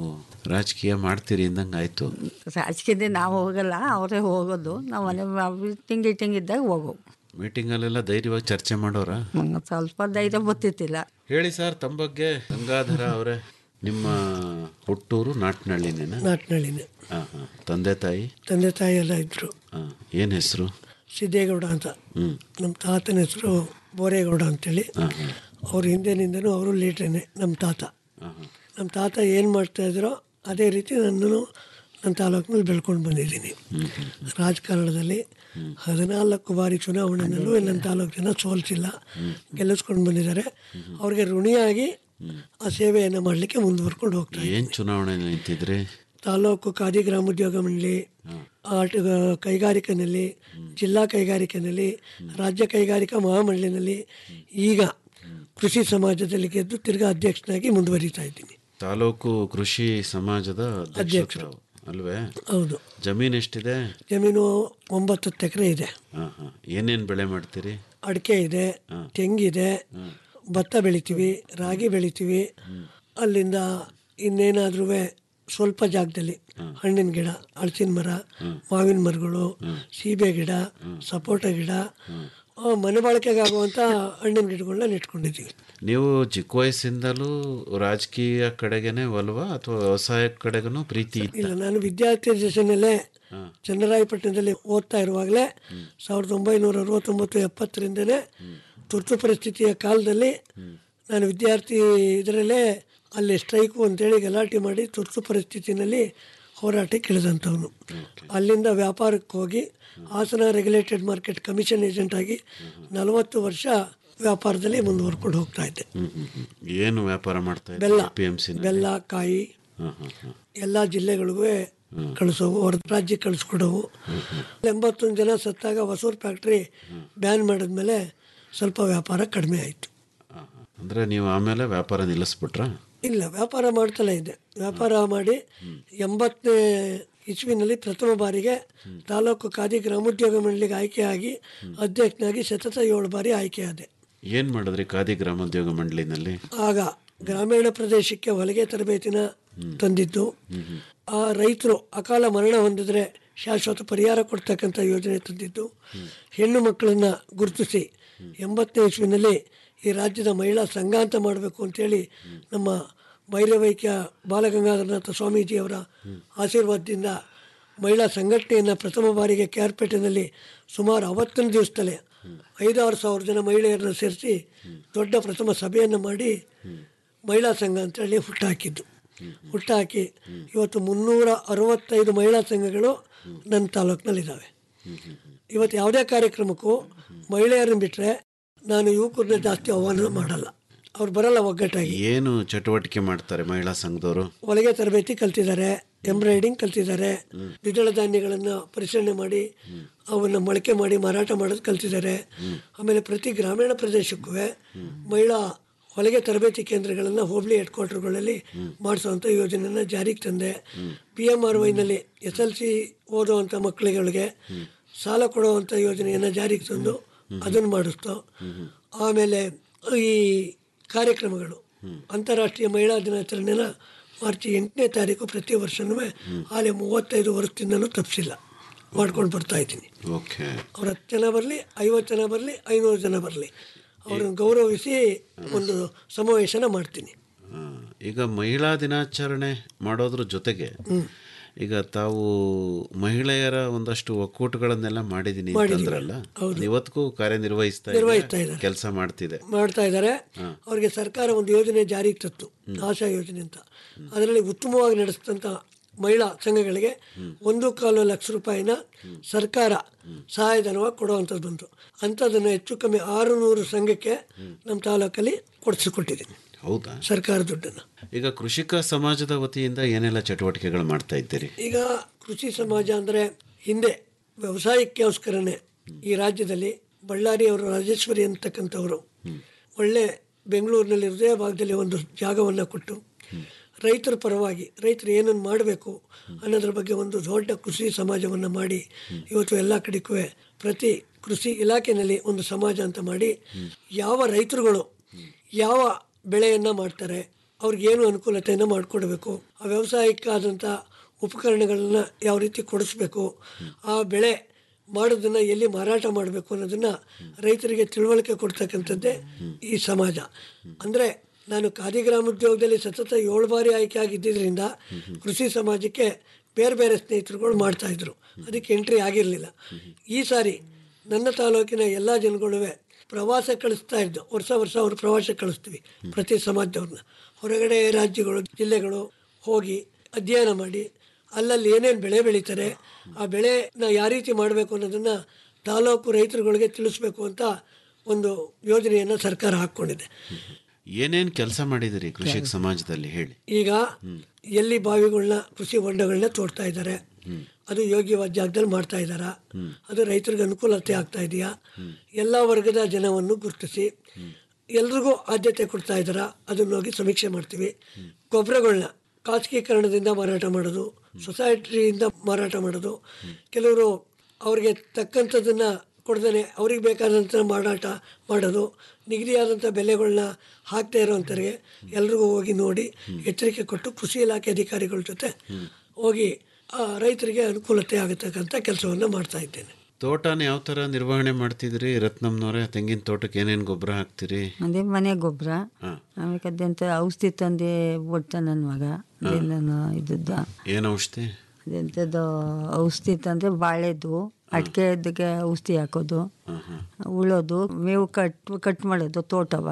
ರಾಜಕೀಯ ಮಾಡ್ತೀರಿ ಅಂದಂಗೆ ಆಯ್ತು ರಾಜಕೀಯದ ನಾವು ಹೋಗಲ್ಲ ಅವರೇ ಹೋಗೋದು ನಾವು ಮನೆ ಮೀಟಿಂಗ್ ಗೀಟಿಂಗ್ ಇದ್ದಾಗ ಹೋಗೋವು ಮೀಟಿಂಗಲ್ಲೆಲ್ಲ ಧೈರ್ಯವಾಗಿ ಚರ್ಚೆ ಮಾಡೋರಾ ನಂಗೆ ಸ್ವಲ್ಪ ಧೈರ್ಯ ಗೊತ್ತಿತ್ತಿಲ್ಲ ಹೇಳಿ ಸರ್ ತಮ್ಮ ಬಗ್ಗೆ ಗಂಗಾಧರ ಅವರೇ ನಿಮ್ಮ ಹುಟ್ಟೂರು ನಾಟ್ನಳ್ಳಿನೇನ ನಾಟ್ನಳ್ಳಿನೇ ಹಾಂ ಹಾಂ ತಂದೆ ತಾಯಿ ತಂದೆ ತಾಯಿ ಎಲ್ಲ ಇದ್ದರು ಹಾಂ ಏನು ಹೆಸರು ಸಿದ್ದೇಗೌಡ ಅಂತ ಹ್ಞೂ ನಮ್ಮ ತಾತನ ಹೆಸರು ಬೋರೇಗೌಡ ಅಂತೇಳಿ ಹಾಂ ಹಾಂ ಅವ್ರ ಹಿಂದಿನಿಂದನೂ ಅವರು ಲೀಡ್ರೇನೆ ನಮ್ಮ ತಾತ ಹಾಂ ಹಾಂ ನಮ್ಮ ತಾತ ಏನು ಮಾಡ್ತಾಯಿದ್ರೋ ಅದೇ ರೀತಿ ನನ್ನನ್ನು ನನ್ನ ತಾಲೂಕಿನಲ್ಲಿ ಬೆಳ್ಕೊಂಡು ಬಂದಿದ್ದೀನಿ ರಾಜಕಾರಣದಲ್ಲಿ ಹದಿನಾಲ್ಕು ಬಾರಿ ಚುನಾವಣೆಯಲ್ಲೂ ನನ್ನ ತಾಲೂಕು ಜನ ಸೋಲ್ಸಿಲ್ಲ ಗೆಲ್ಲಿಸ್ಕೊಂಡು ಬಂದಿದ್ದಾರೆ ಅವ್ರಿಗೆ ಋಣಿಯಾಗಿ ಆ ಸೇವೆಯನ್ನು ಮಾಡಲಿಕ್ಕೆ ಮುಂದುವರ್ಕೊಂಡು ಹೋಗ್ತಾರೆ ಏನು ಚುನಾವಣೆ ನಿಂತಿದ್ರಿ ತಾಲೂಕು ಖಾದಿ ಗ್ರಾಮೋದ್ಯೋಗ ಮಂಡಳಿ ಆಟ ಕೈಗಾರಿಕೆನಲ್ಲಿ ಜಿಲ್ಲಾ ಕೈಗಾರಿಕೆನಲ್ಲಿ ರಾಜ್ಯ ಕೈಗಾರಿಕಾ ಮಹಾಮಂಡಳಿನಲ್ಲಿ ಈಗ ಕೃಷಿ ಸಮಾಜದಲ್ಲಿ ಗೆದ್ದು ತಿರ್ಗಾ ಅಧ್ಯಕ್ಷನಾಗಿ ಮುಂದುವರಿತಾ ಇದ್ದೀನಿ ತಾಲೂಕು ಕೃಷಿ ಸಮಾಜದ ಅಧ್ಯಕ್ಷರು ಅಲ್ವೇ ಹೌದು ಜಮೀನು ಎಷ್ಟಿದೆ ಜಮೀನು ಒಂಬತ್ತು ಎಕರೆ ಇದೆ ಹಾಂ ಹಾಂ ಏನೇನು ಬೆಳೆ ಮಾಡ್ತೀರಿ ಅಡಿಕೆ ಇದೆ ತೆಂಗಿದೆ ಭತ್ತ ಬೆಳಿತೀವಿ ರಾಗಿ ಬೆಳಿತೀವಿ ಅಲ್ಲಿಂದ ಇನ್ನೇನಾದ್ರೂ ಸ್ವಲ್ಪ ಜಾಗದಲ್ಲಿ ಹಣ್ಣಿನ ಗಿಡ ಹಲಸಿನ ಮರ ಮಾವಿನ ಮರಗಳು ಸೀಬೆ ಗಿಡ ಸಪೋಟ ಗಿಡ ಆ, ಮನೆ ಬಳಕೆಗಾಗುವಂಥ ಹಣ್ಣಿನ ಗಿಡಗಳನ್ನ ನೆಟ್ಕೊಂಡಿದ್ದೀವಿ ನೀವು ಚಿಕ್ಕ ವಯಸ್ಸಿಂದಲೂ ರಾಜಕೀಯ ಕಡೆಗೇನೆ ಒಲ್ವಾ ಅಥವಾ ವ್ಯವಸಾಯ ಕಡೆಗೂ ಪ್ರೀತಿ ಇತ್ತ ಇಲ್ಲ ನಾನು ವಿದ್ಯಾರ್ಥಿ ದಶೆನಲ್ಲೇ ಚನ್ನರಾಯಪಟ್ಟಣದಲ್ಲಿ ಓದ್ತಾ ಇರುವಾಗಲೇ ಸಾವಿರದ ಒಂಬೈನೂರ ಅರವತ್ತೊಂಬತ್ತು ಎಪ್ಪತ್ತರಿಂದನೇ ತುರ್ತು ಪರಿಸ್ಥಿತಿಯ ಕಾಲದಲ್ಲಿ ನಾನು ವಿದ್ಯಾರ್ಥಿ ಇದರಲ್ಲೇ ಅಲ್ಲಿ ಸ್ಟ್ರೈಕು ಅಂತೇಳಿ ಗಲಾಟೆ ಮಾಡಿ ತುರ್ತು ಪರಿಸ್ಥಿತಿನಲ್ಲಿ ಹೋರಾಟಕ್ಕೆ ಇಳಿದಂಥವನು ಅಲ್ಲಿಂದ ವ್ಯಾಪಾರಕ್ಕೆ ಹೋಗಿ Hassan regulated market commission agent ಆಗಿ ನಲವತ್ತು ವರ್ಷ ವ್ಯಾಪಾರದಲ್ಲಿ ಮುಂದುವರ್ಕೊಂಡು ಹೋಗ್ತಾ ಇದ್ದೆ ಹ್ಮ್, ಹ್ಮ್, ಹ್ಮ್. ಏನು ವ್ಯಾಪಾರ ಮಾಡ್ತಾ ಬೆಲ್ಲ ಇದ್ದೀರಿ ಪಿ ಎಂ ಸಿ ಬೆಲ್ಲ ಕಾಯಿ ಹಾಂ ಹಾಂ ಹಾಂ ಎಲ್ಲ ಜಿಲ್ಲೆಗಳಿಗೂ ಕಳಿಸೋವು ಹೊರ ರಾಜ್ಯಕ್ಕೆ ಕಳಿಸ್ಕೊಡೋವು ಎಂಬತ್ತೊಂದು ಜನ ಸತ್ತಾಗ ಹೊಸೂರು ಫ್ಯಾಕ್ಟ್ರಿ ಬ್ಯಾನ್ ಮಾಡಿದ್ಮೇಲೆ ಸ್ವಲ್ಪ ವ್ಯಾಪಾರ ಕಡಿಮೆ ಆಯಿತು ಅಂದರೆ ನೀವು ಆಮೇಲೆ ವ್ಯಾಪಾರ ನಿಲ್ಲಿಸ್ಬಿಟ್ರಾ ಇಲ್ಲ ವ್ಯಾಪಾರ ಮಾಡ್ತಲೇ ಇದ್ದೆ ವ್ಯಾಪಾರ ಮಾಡಿ ಎಂಬತ್ತನೇ ಇಸ್ವಿನಲ್ಲಿ ಪ್ರಥಮ ಬಾರಿಗೆ ತಾಲೂಕು ಖಾದಿ ಗ್ರಾಮೋದ್ಯೋಗ ಮಂಡಳಿಗೆ ಆಯ್ಕೆಯಾಗಿ ಅಧ್ಯಕ್ಷನಾಗಿ ಸತತ ಏಳು ಬಾರಿ ಆಯ್ಕೆಯಾದೆ ಏನು ಮಾಡಿದ್ರಿ ಖಾದಿ ಗ್ರಾಮೋದ್ಯೋಗ ಮಂಡಳಿನಲ್ಲಿ ಆಗ ಗ್ರಾಮೀಣ ಪ್ರದೇಶಕ್ಕೆ ಹೊಲಿಗೆ ತರಬೇತಿನ ತಂದಿದ್ದು ಆ ರೈತರು ಅಕಾಲ ಮರಣ ಹೊಂದಿದ್ರೆ ಶಾಶ್ವತ ಪರಿಹಾರ ಕೊಡ್ತಕ್ಕಂಥ ಯೋಜನೆ ತಂದಿದ್ದು ಹೆಣ್ಣು ಮಕ್ಕಳನ್ನ ಗುರುತಿಸಿ ಎಂಬತ್ತನೇ ಇಸ್ವಿನಲ್ಲಿ ಈ ರಾಜ್ಯದ ಮಹಿಳಾ ಸಂಘ ಅಂತ ಮಾಡಬೇಕು ಅಂತೇಳಿ ನಮ್ಮ ಭೈರವೈಕ್ಯ ಬಾಲಗಂಗಾಧರನಾಥ ಸ್ವಾಮೀಜಿಯವರ ಆಶೀರ್ವಾದದಿಂದ ಮಹಿಳಾ ಸಂಘಟನೆಯನ್ನು ಪ್ರಥಮ ಬಾರಿಗೆ ಕ್ಯಾರ್ಪೇಟೆನಲ್ಲಿ ಸುಮಾರು ಅವತ್ತೊಂದು ದಿವಸದಲ್ಲೇ ಐದಾರು ಸಾವಿರ ಜನ ಮಹಿಳೆಯರನ್ನು ಸೇರಿಸಿ ದೊಡ್ಡ ಪ್ರಥಮ ಸಭೆಯನ್ನು ಮಾಡಿ ಮಹಿಳಾ ಸಂಘ ಅಂತೇಳಿ ಹುಟ್ಟಾಕಿದ್ದು ಹುಟ್ಟಾಕಿ ಇವತ್ತು ಮುನ್ನೂರ ಅರವತ್ತೈದು ಮಹಿಳಾ ಸಂಘಗಳು ನನ್ನ ತಾಲೂಕಿನಲ್ಲಿದ್ದಾವೆ ಇವತ್ತು ಯಾವುದೇ ಕಾರ್ಯಕ್ರಮಕ್ಕೂ ಮಹಿಳೆಯರನ್ನು ಬಿಟ್ಟರೆ ನಾನು ಯುವಕರನ್ನ ಜಾಸ್ತಿ ಆಹ್ವಾನ ಮಾಡಲ್ಲ ಅವ್ರು ಬರಲ್ಲ ಒಗ್ಗಟ್ಟಾಗಿ ಏನು ಚಟುವಟಿಕೆ ಮಾಡ್ತಾರೆ ಮಹಿಳಾ ಸಂಘದವರು ಹೊಲಿಗೆ ತರಬೇತಿ ಕಲ್ತಿದ್ದಾರೆ ಎಂಬ್ರಾಯ್ಡಿಂಗ್ ಕಲ್ತಿದ್ದಾರೆ ದ್ವಿದಳ ಧಾನ್ಯಗಳನ್ನು ಪರಿಶೀಲನೆ ಮಾಡಿ ಅವನ್ನ ಮೊಳಕೆ ಮಾಡಿ ಮಾರಾಟ ಮಾಡೋದು ಕಲ್ತಿದ್ದಾರೆ ಆಮೇಲೆ ಪ್ರತಿ ಗ್ರಾಮೀಣ ಪ್ರದೇಶಕ್ಕೂ ಮಹಿಳಾ ಹೊಲಿಗೆ ತರಬೇತಿ ಕೇಂದ್ರಗಳನ್ನು ಹೋಬಳಿ ಹೆಡ್ ಕ್ವಾರ್ಟರ್ಗಳಲ್ಲಿ ಮಾಡಿಸುವಂಥ ಯೋಜನೆಯನ್ನು ಜಾರಿಗೆ ತಂದೆ ಪಿ ಎಮ್ ಆರ್ ವೈನಲ್ಲಿ ಎಸ್ ಎಲ್ ಸಿ ಓದುವಂಥ ಮಕ್ಕಳುಗಳಿಗೆ ಸಾಲ ಕೊಡುವಂಥ ಯೋಜನೆಯನ್ನು ಜಾರಿಗೆ ತಂದು ಅದನ್ನು ಮಾಡಿಸ್ತು ಆಮೇಲೆ ಈ ಕಾರ್ಯಕ್ರಮಗಳು ಅಂತಾರಾಷ್ಟ್ರೀಯ ಮಹಿಳಾ ದಿನಾಚರಣೆನ ಮಾರ್ಚ್ ಎಂಟನೇ ತಾರೀಕು ಪ್ರತಿ ವರ್ಷನೂ ಅಲ್ಲಿ ಮೂವತ್ತೈದು ವರ್ಷದಿಂದಲೂ ತಪ್ಪಿಸಿಲ್ಲ ಮಾಡ್ಕೊಂಡು ಬರ್ತಾ ಇದ್ದೀನಿ ಓಕೆ ಅವ್ರು ಹತ್ತು ಜನ ಬರಲಿ ಐವತ್ತು ಜನ ಬರಲಿ ಐನೂರು ಜನ ಬರಲಿ ಅವ್ರನ್ನ ಗೌರವಿಸಿ ಒಂದು ಸಮಾವೇಶನ ಮಾಡ್ತೀನಿ ಈಗ ಮಹಿಳಾ ದಿನಾಚರಣೆ ಮಾಡೋದ್ರ ಜೊತೆಗೆ ಈಗ ತಾವು ಮಹಿಳೆಯರ ಒಂದಷ್ಟು ಒಕ್ಕೂಟಗಳನ್ನೆಲ್ಲ ಮಾಡಿದೀನಿ ಅಂತಂದ್ರಲ್ಲ ಅದು ಇವತ್ತಿಗೂ ಕಾರ್ಯನಿರ್ವಹಿಸ್ತಾ ನಿರ್ವಹಿಸ್ತಾ ಇದ್ದಾರೆ. ಕೆಲಸ ಮಾಡ್ತಿದೆ ಮಾಡ್ತಾ ಇದ್ದಾರೆ ಅವ್ರಿಗೆ ಸರ್ಕಾರ ಒಂದು ಯೋಜನೆ ಜಾರಿಗೆ ತತ್ತು ಆಶಾ ಯೋಜನೆ ಅಂತ ಅದರಲ್ಲಿ ಉತ್ತಮವಾಗಿ ನಡೆಸಿದಂಥ ಮಹಿಳಾ ಸಂಘಗಳಿಗೆ ಒಂದು ಕಾಲು ಲಕ್ಷ ರೂಪಾಯಿನ ಸರ್ಕಾರ ಸಹಾಯಧನವಾಗಿ ಕೊಡುವಂಥದ್ದು ಬಂತು ಅಂಥದ್ದನ್ನು ಹೆಚ್ಚು ಕಮ್ಮಿ ಆರು ನೂರು ಸಂಘಕ್ಕೆ ನಮ್ಮ ತಾಲೂಕಲ್ಲಿ ಕೊಡಿಸಿಕೊಟ್ಟಿದ್ದೀನಿ ಹೌದಾ ಸರ್ಕಾರ ದುಡ್ಡನ್ನು ಈಗ ಕೃಷಿಕ ಸಮಾಜದ ವತಿಯಿಂದ ಏನೆಲ್ಲ ಚಟುವಟಿಕೆಗಳು ಮಾಡ್ತಾ ಇದ್ದೀರಿ ಈಗ ಕೃಷಿ ಸಮಾಜ ಅಂದರೆ ಹಿಂದೆ ವ್ಯವಸಾಯಕ್ಕೋಸ್ಕರನೇ ಈ ರಾಜ್ಯದಲ್ಲಿ ಬಳ್ಳಾರಿ ಅವರು ರಾಜೇಶ್ವರಿ ಅಂತಕ್ಕಂಥವರು ಒಳ್ಳೆ ಬೆಂಗಳೂರಿನಲ್ಲಿ ಹೃದಯ ಭಾಗದಲ್ಲಿ ಒಂದು ಜಾಗವನ್ನು ಕೊಟ್ಟು ರೈತರ ಪರವಾಗಿ ರೈತರು ಏನನ್ನು ಮಾಡಬೇಕು ಅನ್ನೋದ್ರ ಬಗ್ಗೆ ಒಂದು ದೊಡ್ಡ ಕೃಷಿ ಸಮಾಜವನ್ನು ಮಾಡಿ ಇವತ್ತು ಎಲ್ಲ ಕಡೆಗೂ ಪ್ರತಿ ಕೃಷಿ ಇಲಾಖೆಯಲ್ಲಿ ಒಂದು ಸಮಾಜ ಅಂತ ಮಾಡಿ ಯಾವ ರೈತರುಗಳು ಯಾವ ಬೆಳೆಯನ್ನು ಮಾಡ್ತಾರೆ ಅವ್ರಿಗೇನು ಅನುಕೂಲತೆಯನ್ನು ಮಾಡಿಕೊಡ್ಬೇಕು ಆ ವ್ಯವಸಾಯಕ್ಕಾದಂಥ ಉಪಕರಣಗಳನ್ನ ಯಾವ ರೀತಿ ಕೊಡಿಸ್ಬೇಕು ಆ ಬೆಳೆ ಮಾಡೋದನ್ನು ಎಲ್ಲಿ ಮಾರಾಟ ಮಾಡಬೇಕು ಅನ್ನೋದನ್ನು ರೈತರಿಗೆ ತಿಳುವಳಿಕೆ ಕೊಡ್ತಕ್ಕಂಥದ್ದೇ ಈ ಸಮಾಜ ಅಂದರೆ ನಾನು ಖಾದಿ ಗ್ರಾಮೋದ್ಯೋಗದಲ್ಲಿ ಸತತ ಏಳು ಬಾರಿ ಆಯ್ಕೆ ಆಗಿದ್ದರಿಂದ ಕೃಷಿ ಸಮಾಜಕ್ಕೆ ಬೇರೆ ಬೇರೆ ಸ್ನೇಹಿತರುಗಳು ಮಾಡ್ತಾಯಿದ್ರು ಅದಕ್ಕೆ ಎಂಟ್ರಿ ಆಗಿರಲಿಲ್ಲ ಈ ಸಾರಿ ನನ್ನ ತಾಲೂಕಿನ ಎಲ್ಲ ಜನಗಳು ಪ್ರವಾಸ ಕಳಿಸ್ತಾ ಇದ್ದು ವರ್ಷ ವರ್ಷ ಅವ್ರು ಪ್ರವಾಸ ಕಳಿಸ್ತೀವಿ ಪ್ರತಿ ಸಮಾಜದವ್ರನ್ನ ಹೊರಗಡೆ ರಾಜ್ಯಗಳು ಜಿಲ್ಲೆಗಳು ಹೋಗಿ ಅಧ್ಯಯನ ಮಾಡಿ ಅಲ್ಲಲ್ಲಿ ಏನೇನು ಬೆಳೆ ಬೆಳೀತಾರೆ ಆ ಬೆಳೆನ ಯಾವ ರೀತಿ ಮಾಡಬೇಕು ಅನ್ನೋದನ್ನು ತಾಲೂಕು ರೈತರುಗಳಿಗೆ ತಿಳಿಸ್ಬೇಕು ಅಂತ ಒಂದು ಯೋಜನೆಯನ್ನು ಸರ್ಕಾರ ಹಾಕ್ಕೊಂಡಿದೆ ಏನೇನ್ ಕೆಲಸ ಮಾಡಿದಿರಿ ಕೃಷಿಕ ಸಮಾಜದಲ್ಲಿ ಹೇಳಿ ಈಗ ಎಲ್ಲಿ ಬಾವಿಗಳನ್ನ ಕೃಷಿ ಹೊಂಡಗಳನ್ನ ತೋಡ್ತಾ ಇದ್ದಾರೆ ಅದು ಯೋಗ್ಯವಾದ ಜಾಗದಲ್ಲಿ ಮಾಡ್ತಾ ಇದ್ದಾರಾ ಅದು ರೈತರಿಗೆ ಅನುಕೂಲತೆ ಆಗ್ತಾ ಇದೆಯಾ ಎಲ್ಲ ವರ್ಗದ ಜನವನ್ನು ಗುರುತಿಸಿ ಎಲ್ರಿಗೂ ಆದ್ಯತೆ ಕೊಡ್ತಾ ಇದ್ದಾರಾ ಅದನ್ನ ಹೋಗಿ ಸಮೀಕ್ಷೆ ಮಾಡ್ತೀವಿ ಗೊಬ್ಬರಗಳನ್ನ ಖಾಸಗೀಕರಣದಿಂದ ಮಾರಾಟ ಮಾಡೋದು ಸೊಸೈಟಿಯಿಂದ ಮಾರಾಟ ಮಾಡೋದು ಕೆಲವರು ಅವ್ರಿಗೆ ತಕ್ಕಂಥದ್ದನ್ನು ಕೊಡ್ದೇ ಅವ್ರಿಗೆ ಬೇಕಾದಂಥ ಮಾರಾಟ ಮಾಡೋದು ನಿಗದಿಯಾದಂಥ ಬೆಲೆಗಳನ್ನ ಹಾಕ್ತಾ ಇರೋವಂಥವ್ರಿಗೆ ಎಲ್ರಿಗೂ ಹೋಗಿ ನೋಡಿ ಎಚ್ಚರಿಕೆ ಕೊಟ್ಟು ಕೃಷಿ ಇಲಾಖೆ ಅಧಿಕಾರಿಗಳ ಜೊತೆ ಹೋಗಿ ಆ ರೈತರಿಗೆ ಅನುಕೂಲತೆ ಆಗತಕ್ಕಂಥ ಕೆಲಸವನ್ನು ಮಾಡ್ತಾ ಇದ್ದೇನೆ ತೋಟನ ಯಾವ ತರ ನಿರ್ವಹಣೆ ಮಾಡ್ತಿದ್ರಿ ರತ್ನಮ್ನವ್ರೆ ತೆಂಗಿನ ತೋಟಕ್ಕೆ ಏನೇನ್ ಗೊಬ್ಬರ ಹಾಕ್ತಿರಿ ಅದೇ ಮನೆ ಗೊಬ್ಬರ ಹಾ. ಆಮೇಲೆ ಅದಂತ ಔಷಧಿ ತಂದೆ ಬಿಡ್ತ ನನ್ನ ಮಗ ಅದೇನು ಇದ್ದದ್ದ ಏನ್ ಔಷಧಿ ಅದೆಂಥದ್ದು ಔಷಧಿ ತಂದರೆ ಬಾಳೆದು ಅಡಿಕೆದಕ್ಕೆ ಔಷಧಿ ಹಾಕೋದು ಉಳೋದು ಮೇವು ಕಟ್ ಕಟ್ ಮಾಡೋದು ತೋಟವ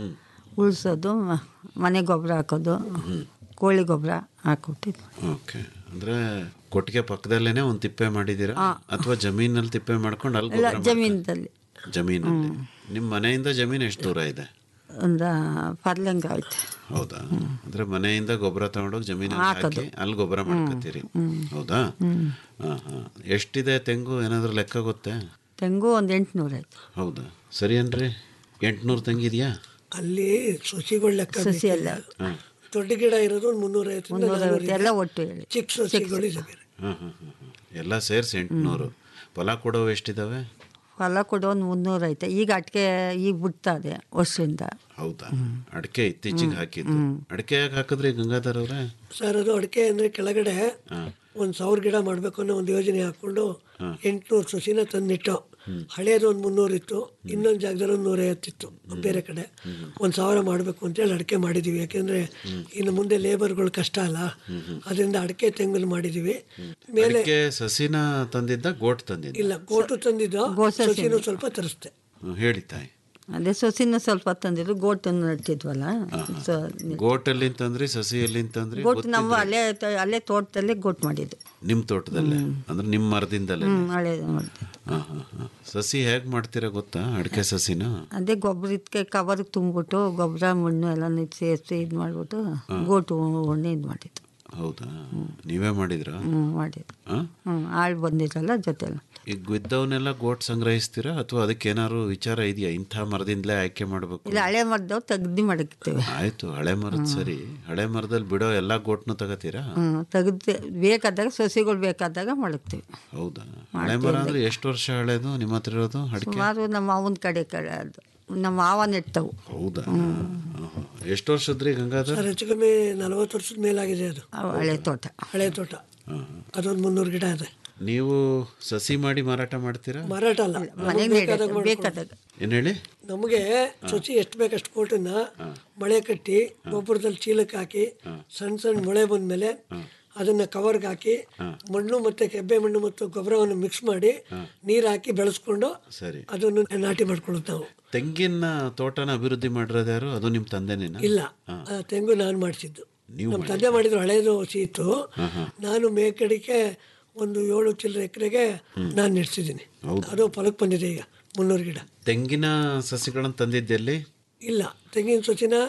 ಉಳ್ಸೋದು ಮ- ಮನೆ ಗೊಬ್ಬರ ಹಾಕೋದು ಕೋಳಿ ಗೊಬ್ಬರ ಹಾಕ್ಬಿಟ್ಟಿದ್ದು ಓಕೆ ಅಂದ್ರೆ ಕೊಟ್ಟಿಗೆ ಪಕ್ಕದಲ್ಲೇನೆ ಒಂದ್ ತಿಪ್ಪೆ ಮಾಡಿದೀರಾ ಅಥವಾ ಜಮೀನಲ್ಲಿ ತಿಪ್ಪೆ ಮಾಡ್ಕೊಂಡು ಅಲ್ಲಿ ಎಲ್ಲ ಗೊಬ್ಬರ ಮಾಡ್ತಾ- ಜಮೀನದಲ್ಲಿ ಜಮೀನಲ್ಲಿ ನಿಮ್ ಮನೆಯಿಂದ ಜಮೀನ್ ಎಷ್ಟು ದೂರ ಇದೆ ಒಂದು ಪರ್ಲಂಗ ಆಯ್ತು ಹೌದಾ ಅಂದ್ರೆ ಮನೆಯಿಂದ ಗೊಬ್ಬರ ತಗೊಂಡೋಗಿ ಜಮೀನಲ್ಲಿ ಹಾಕೋದು. ಹಾಕಿ ಅಲ್ಲಿ ಗೊಬ್ಬರ ಮಾಡ್ಕೊತೀರಿ ಹೌದಾ ಹಾ ಹಾ ಎಷ್ಟಿದೆ ತೆಂಗು ಏನಾದ್ರು ಲೆಕ್ಕ ಗೊತ್ತೇ ತೆಂಗು ಒಂದು ಎಂಟುನೂರು ಆಯ್ತು ಹೌದಾ ಸರಿ ಏನ್ರಿ ಎಂಟ್ನೂರು ತೆಂಗಿದ್ಯಾ ಅಲ್ಲಿ ಸಸಿಗಳ ಲೆಕ್ಕ ಸಸಿ ಎಲ್ಲ ಬೇಕಿಲ್ಲ. ದೊಡ್ಡ ಗಿಡ ಇರೋದು ಒಂದು ಮುನ್ನೂರೈವತ್ತರಿಂದ ಮುನ್ನೂರೈವತ್ತು ಎಲ್ಲ ನಾನ್ನೂರು ಒಟ್ಟು ಹೇಳಿ ಚಿಕ್ಕ ಸಸಿಗಳು ಇದೆ ಬೇರೆ ಹಾ ಹಾ ಹಾ ಹಾ. ಎಲ್ಲ ಸೇರಿಸಿ ಎಂಟ್ನೂರು ಫಲ ಕೊಡೋವು ಎಷ್ಟಿದಾವೆ ಫಲ ಕೊಡೋ ಒಂದು ಮುನ್ನೂರು ಐತೆ ಈಗ ಅಡಿಕೆ ಈಗ ಬಿಡ್ತದೆ ವರ್ಷದಿಂದ ಹೌದಾ ಅಡಿಕೆ ಇತ್ತೀಚೆಗೆ ಹಾಕಿದ್ದು ಅಡಿಕೆ ಯಾಕೆ ಹಾಕಿದ್ರಿ ಗಂಗಾಧರ್ ಅವ್ರೆ ಸರ್ ಅದು ಅಡಿಕೆ ಅಂದರೆ ಕೆಳಗಡೆ ಒಂದು ಸಾವಿರ ಗಿಡ ಮಾಡಬೇಕು ಅನ್ನೋ ಒಂದು ಯೋಜನೆ ಹಾಕ್ಕೊಂಡು ಎಂಟುನೂರು ಸಸಿನ ತಂದಿಟ್ಟು ಹಳೇದು ಒಂದು ಮುನ್ನೂರು ಇತ್ತು ಇನ್ನೊಂದು ಜಾಗದಲ್ಲಿ ಒಂದು ನೂರೈವತ್ತಿತ್ತು ಬೇರೆ ಕಡೆ ಒಂದು ಸಾವಿರ ಮಾಡಬೇಕು ಅಂತೇಳಿ ಅಡಿಕೆ ಮಾಡಿದ್ದೀವಿ ಯಾಕೆಂದರೆ ಇನ್ನು ಮುಂದೆ ಲೇಬರ್ಗಳು ಕಷ್ಟ ಅಲ್ಲ ಅದರಿಂದ ಅಡಿಕೆ ತೆಂಗಲ್ ಮಾಡಿದ್ದೀವಿ ಮೇಲೆ ಅಡಿಕೆ ಸಸಿನ ತಂದಿದ್ದ ಗೋಟ್ ತಂದಿದ್ದ ಇಲ್ಲ ಗೋಟು ತಂದಿದ್ದು ಗೋಸಸಿನ. ಸಸಿನೂ ಸ್ವಲ್ಪ ತರಿಸ್ದೆ ಹ್ಮ್, ಹೇಳಿ ತಾಯಿ ಅದೇ ಸೊಸಿನ ಸ್ವಲ್ಪ ತಂದಿದ್ರು ಗೋಟನ್ನು ನಡ್ತಿದ್ವಲ್ಲ ಸೊ ಗೋಟ್ ಎಲ್ಲಿಂತಂದ್ರಿ ಸಸಿ ಎಲ್ಲಿಂತಂದ್ರಿ ಗೋಟ್ ನಾವು ಅಲ್ಲೇ ತ- ಅಲ್ಲೇ ತೋಟದಲ್ಲೇ ಗೋಟ್ ಮಾಡಿದ್ದು ನಿಮ್ ತೋಟದಲ್ಲೇ ಅಂದ್ರೆ ನಿಮ್ ಮರದಿಂದಲೇ ಹ್ಞೂ ಹಳೆ ಮಾಡಿದ್ದು ಹಾ ಹಾ ಹಾ ಸಸಿ ಹೇಗ್ ಮಾಡ್ತೀರಾ ಗೊತ್ತಾ ಅಡಿಕೆ ಸಸಿನ ಅದೇ ಗೊಬ್ಬರ ಇದಕ್ಕೆ ಕವರ್ಗೆ ತುಂಬಿಬಿಟ್ಟು ಗೊಬ್ಬರ ಮಣ್ಣು ಎಲ್ಲ ಸೇರಿಸಿ ಇದು ಮಾಡಿಬಿಟ್ಟು ಗೋಟು ಒಣ್ಣೆ ಇದು ಮಾಡಿದ್ದು ಹೌದಾ ನೀವೇ ಮಾಡಿದ್ರ ಹ್ಞೂ ಮಾಡಿದ್ದು ಹಾ ಹ್ಞೂ ಆಳು ಬಂದಿರಲ್ಲ ಜೊತೆಲ್ಲ ಈಗ ಬಿದ್ದವನ್ನೆಲ್ಲ ಗೋಟ್ ಸಂಗ್ರಹಿಸ್ತೀರಾ ಅಥವಾ ಅದಕ್ಕೆ ಏನಾದ್ರು ವಿಚಾರ ಇದೆಯಾ ಇಂಥ ಮರದಿಂದಲೇ ಆಯ್ಕೆ ಮಾಡಬೇಕು ಇಲ್ಲ ಹಳೆ ಮರದವ್ ತೆಗ್ದು ಮಡಗ್ತೇವೆ ಆಯ್ತು ಹಳೆ ಮರದ ಸರಿ ಹಳೆ ಮರದಲ್ಲಿ ಬಿಡೋ ಎಲ್ಲಾ ಗೋಟ್ನು ತಗತೀರಾ ಹ್ಞೂ ತೆಗೆದು ಬೇಕಾದಾಗ ಸಸಿಗಳು ಬೇಕಾದಾಗ ಮಡಗ್ತೀವಿ ಹೌದಾ ಹಳೆ ಮರ ಅಂದ್ರೆ ಎಷ್ಟು ವರ್ಷ ಹಳೇದು ನಿಮ್ಮ ಹತ್ರ ಇರೋದು ಅಡಿಕೆ ಸುಮಾರು ನಮ್ಮ ಮಾವನ ಕಡೆ ಕಡೆ ಅದು ನಮ್ಮ ಮಾವ ನೆಟ್ಟವು ಹೌದಾ ಆಹಾ. ಎಷ್ಟು ವರ್ಷದ್ರಿ ಗಂಗಾಧರ್ ಸರ್ ಹೆಚ್ಚು ಕಮ್ಮಿ ನಲವತ್ತು ವರ್ಷದ ಮೇಲಾಗಿದೆ ಅದು ಅವು ಹಳೆ ತೋಟ ಹಳೆ ತೋಟ ಅದೊಂದು ಮುನ್ನೂರು ಗಿಡ ಇದೆ ನೀವು ಸಸಿ ಮಾಡಿ ಮಾರಾಟ ಮಾಡ್ತೀರಾ ಮಾರಾಟ ಅಲ್ಲ ಮನೆಗೆ ನಮ್ಗೆ ಬೇಕಾದಾಗ ಮಾಡ್ಕೊಳ್ಳೋದು. ಬೇಕಾದಾಗ ಏನ್ ಹೇಳಿ ನಮಗೆ ಸಸಿ ಎಷ್ಟು ಬೇಕಷ್ಟು ಕೋಟನ್ನ ಮಳೆ ಕಟ್ಟಿ ಗೊಬ್ಬರದಲ್ಲಿ ಚೀಲಕ್ಕೆ ಹಾಕಿ ಸಣ್ಣ ಸಣ್ಣ ಮೊಳೆ ಬಂದ್ಮೇಲೆ ಅದನ್ನ ಕವರ್ಗೆ ಹಾಕಿ ಮಣ್ಣು ಮತ್ತೆ ಕೆಬ್ಬೆ ಮಣ್ಣು ಮತ್ತು ಗೊಬ್ಬರವನ್ನು ಮಿಕ್ಸ್ ಮಾಡಿ ನೀರು ಹಾಕಿ ಬೆಳೆಸ್ಕೊಂಡು ಸರಿ ಅದನ್ನು ನಾಟಿ ಮಾಡ್ಕೊಳ್ಳೋದು ನಾವು ತೆಂಗಿನ ತೋಟನ ಅಭಿವೃದ್ಧಿ ಮಾಡಿರೋದು ಯಾರು ಅದು ನಿಮ್ ತಂದೆನೇನಾ ಇಲ್ಲ ಆ ತೆಂಗು ನಾನು ಮಾಡಿಸಿದ್ದು ನೀವು ನಮ್ಮ ತಂದೆ ಮಾಡಿದ್ರು ಹಳೇದು ಸೀತು ನಾನು ಮೇಕಡಿಕೆ ಒಂದು ಏಳು ಚಿಲ್ಲರೆ ಎಕರೆಗೆ ನಾನು ನೆಡ್ಸಿದ್ದೀನಿ ಅದು ಫಲಕ್ಕೆ ಬಂದಿದೆ ಈಗ ಮುನ್ನೂರು ಗಿಡ ತೆಂಗಿನ ಸಸಿಗಳನ್ನ ತಂದಿದ್ದೆಲ್ಲಿ ಇಲ್ಲ ತೆಂಗಿನ ಸಸಿನ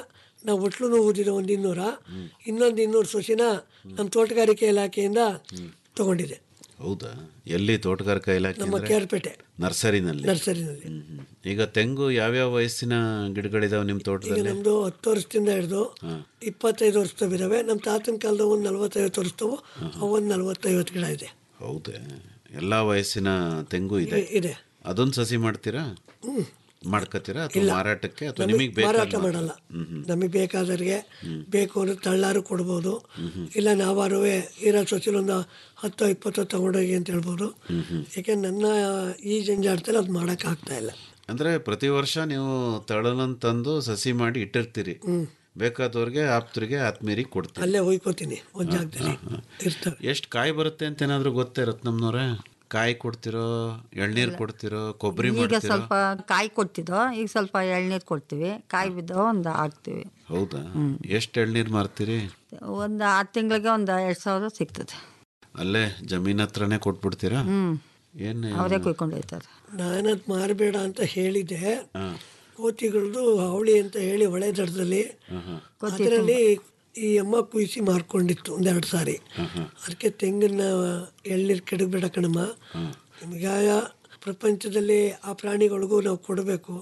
ನಾವು ಒಟ್ಲು ಊದಿದ ಒಂದು ಇನ್ನೂರ ಇನ್ನೊಂದು ಇನ್ನೂರು ಸೊಸಿನ ನಮ್ಮ ತೋಟಗಾರಿಕೆ ಇಲಾಖೆಯಿಂದ ತಗೊಂಡಿದೆ ಹೌದಾ ಎಲ್ಲಿ ತೋಟಗಾರಿಕಾ ಇಲಾಖೆ ನಮ್ಮ ಅಂದ್ರೆ? ಕೇರ್ಪೇಟೆ ನರ್ಸರಿನಲ್ಲಿ ನರ್ಸರಿನಲ್ಲಿ ಹ್ಮ್, ಹ್ಮ್. ಈಗ ತೆಂಗು ಯಾವ್ಯಾವ ವಯಸ್ಸಿನ ಗಿಡಗಳಿದಾವೆ ನಿಮ್ಮ ಈಗ ತೋಟದಲ್ಲಿ ನಮ್ದು ಹತ್ತು ವರ್ಷದಿಂದ ಹಿಡಿದು ಇಪ್ಪತ್ತೈದು ವರ್ಷದವು ಇದಾವೆ ನಮ್ಮ ತಾತನ ಕಾಲದ ಒಂದು ನಲ್ವತ್ತೈವತ್ತು ವರ್ಷದವು ಅವು ಒಂದು ನಲ್ವತ್ತೈವತ್ತು ಗಿಡ ಇದೆ ಹೌದೇ ಎಲ್ಲಾ ವಯಸ್ಸಿನ ತೆಂಗು ಇದೆ ಇ- ಇದೆ ಅದೊಂದು ಸಸಿ ಮಾಡ್ತೀರಾ ಮಾಡ್ಕೋತೀರಾ ಅಥವಾ ಮಾರಾಟಕ್ಕೆ ಅಥವಾ ನಮಗೆ ನಿಮಗೆ ಮಾರಾಟ ಬೇಕಾದ ಮಾಡಲ್ಲ ನಮಗೆ ಬೇಕಾದವ್ರಿಗೆ ಬೇಕು ಅಂದ್ರೆ ತಳ್ಳಾರು ಕೊಡ್ಬೋದು ಇಲ್ಲ ನಾವಾರು ಇರೋ ಸೊಸಿಲ್ ಒಂದು ಹತ್ತು ಇಪ್ಪತ್ತು ತಗೊಂಡೋಗಿ ಅಂತ ಹೇಳ್ಬೋದು ಯಾಕೆ ನನ್ನ ಈ ಜಂಜಾಟದಲ್ಲಿ ಅದು ಮಾಡೋಕೆ ಆಗ್ತಾ ಇಲ್ಲ ಅಂದ್ರೆ ಪ್ರತಿ ವರ್ಷ ನೀವು ತಳಲನ್ ತಂದು ಸಸಿ ಮಾಡಿ ಇಟ್ಟಿರ್ತೀರಿ ಬೇಕಾದವ್ರಿಗೆ ಆಪ್ತರಿಗೆ ಆತ್ಮೀರಿಗೆ ಕೊಡ್ತೀರಿ ಅಲ್ಲೇ ಹೋಯ್ಕೋತೀನಿ ಒಂದು ಜಾಗದಲ್ಲಿ ಇರ್ತವೆ ಎಷ್ಟು ಕಾಯಿ ಬರುತ್ತೆ ಅಂತ ಏನಾದ್ರು ಗೊತ್ತೇ ರತ್ನಮ್ನವ್ರೆ ಕಾಯಿ ಕೊಡ್ತಿರೋ ಎಳ್ನೀರ್ ಕೊಡ್ತಿರೋ ಕೊಬ್ಬರಿ ಈಗ ಮಾಡ್ತಿರೋ ಸ್ವಲ್ಪ ಕಾಯಿ ಕೊಡ್ತಿದ್ದೋ ಈಗ ಸ್ವಲ್ಪ ಎಳ್ನೀರು ಕೊಡ್ತೀವಿ ಕಾಯಿ ಬಿದ್ದೋ ಒಂದು ಹಾಕ್ತೀವಿ ಹೌದಾ ಎಷ್ಟು ಎಳ್ನೀರ್ ಮಾರ್ತೀರಿ ಒಂದು ಆರು ತಿಂಗಳಿಗೆ ಒಂದು ಎರಡು ಸಾವಿರ ಸಿಗ್ತದೆ ಅಲ್ಲೇ ಜಮೀನ್ ಹತ್ರನೇ ಕೊಟ್ಬಿಡ್ತೀರಾ ಹ್ಞೂ ಏನು ಅವರೇ ಕುಯ್ಕೊಂಡು ಹೋಯ್ತಾರೆ ನಾನದು ಮಾರಬೇಡ ಅಂತ ಹೇಳಿದೆ ಕೋತಿಗಳದ್ದು ಅವಳಿ ಅಂತ ಹೇಳಿ ಹೊಳೆ ದಡದಲ್ಲಿ ಅದರಲ್ಲಿ ಈ ಅಮ್ಮ ಕುಯ್ಸಿ ಮಾರ್ಕೊಂಡಿತ್ತು ಒಂದೆರಡು ಸಾರಿ ಅದಕ್ಕೆ ತೆಂಗಿನ ಎಳ್ನೀರು ಕೆಡಬೇಡ ಕಣಮ್ಮ ನಿಮ್ಗೆ ಪ್ರಪಂಚದಲ್ಲಿ ಆ ಪ್ರಾಣಿಗಳಿಗೂ ನಾವು ಕೊಡಬೇಕು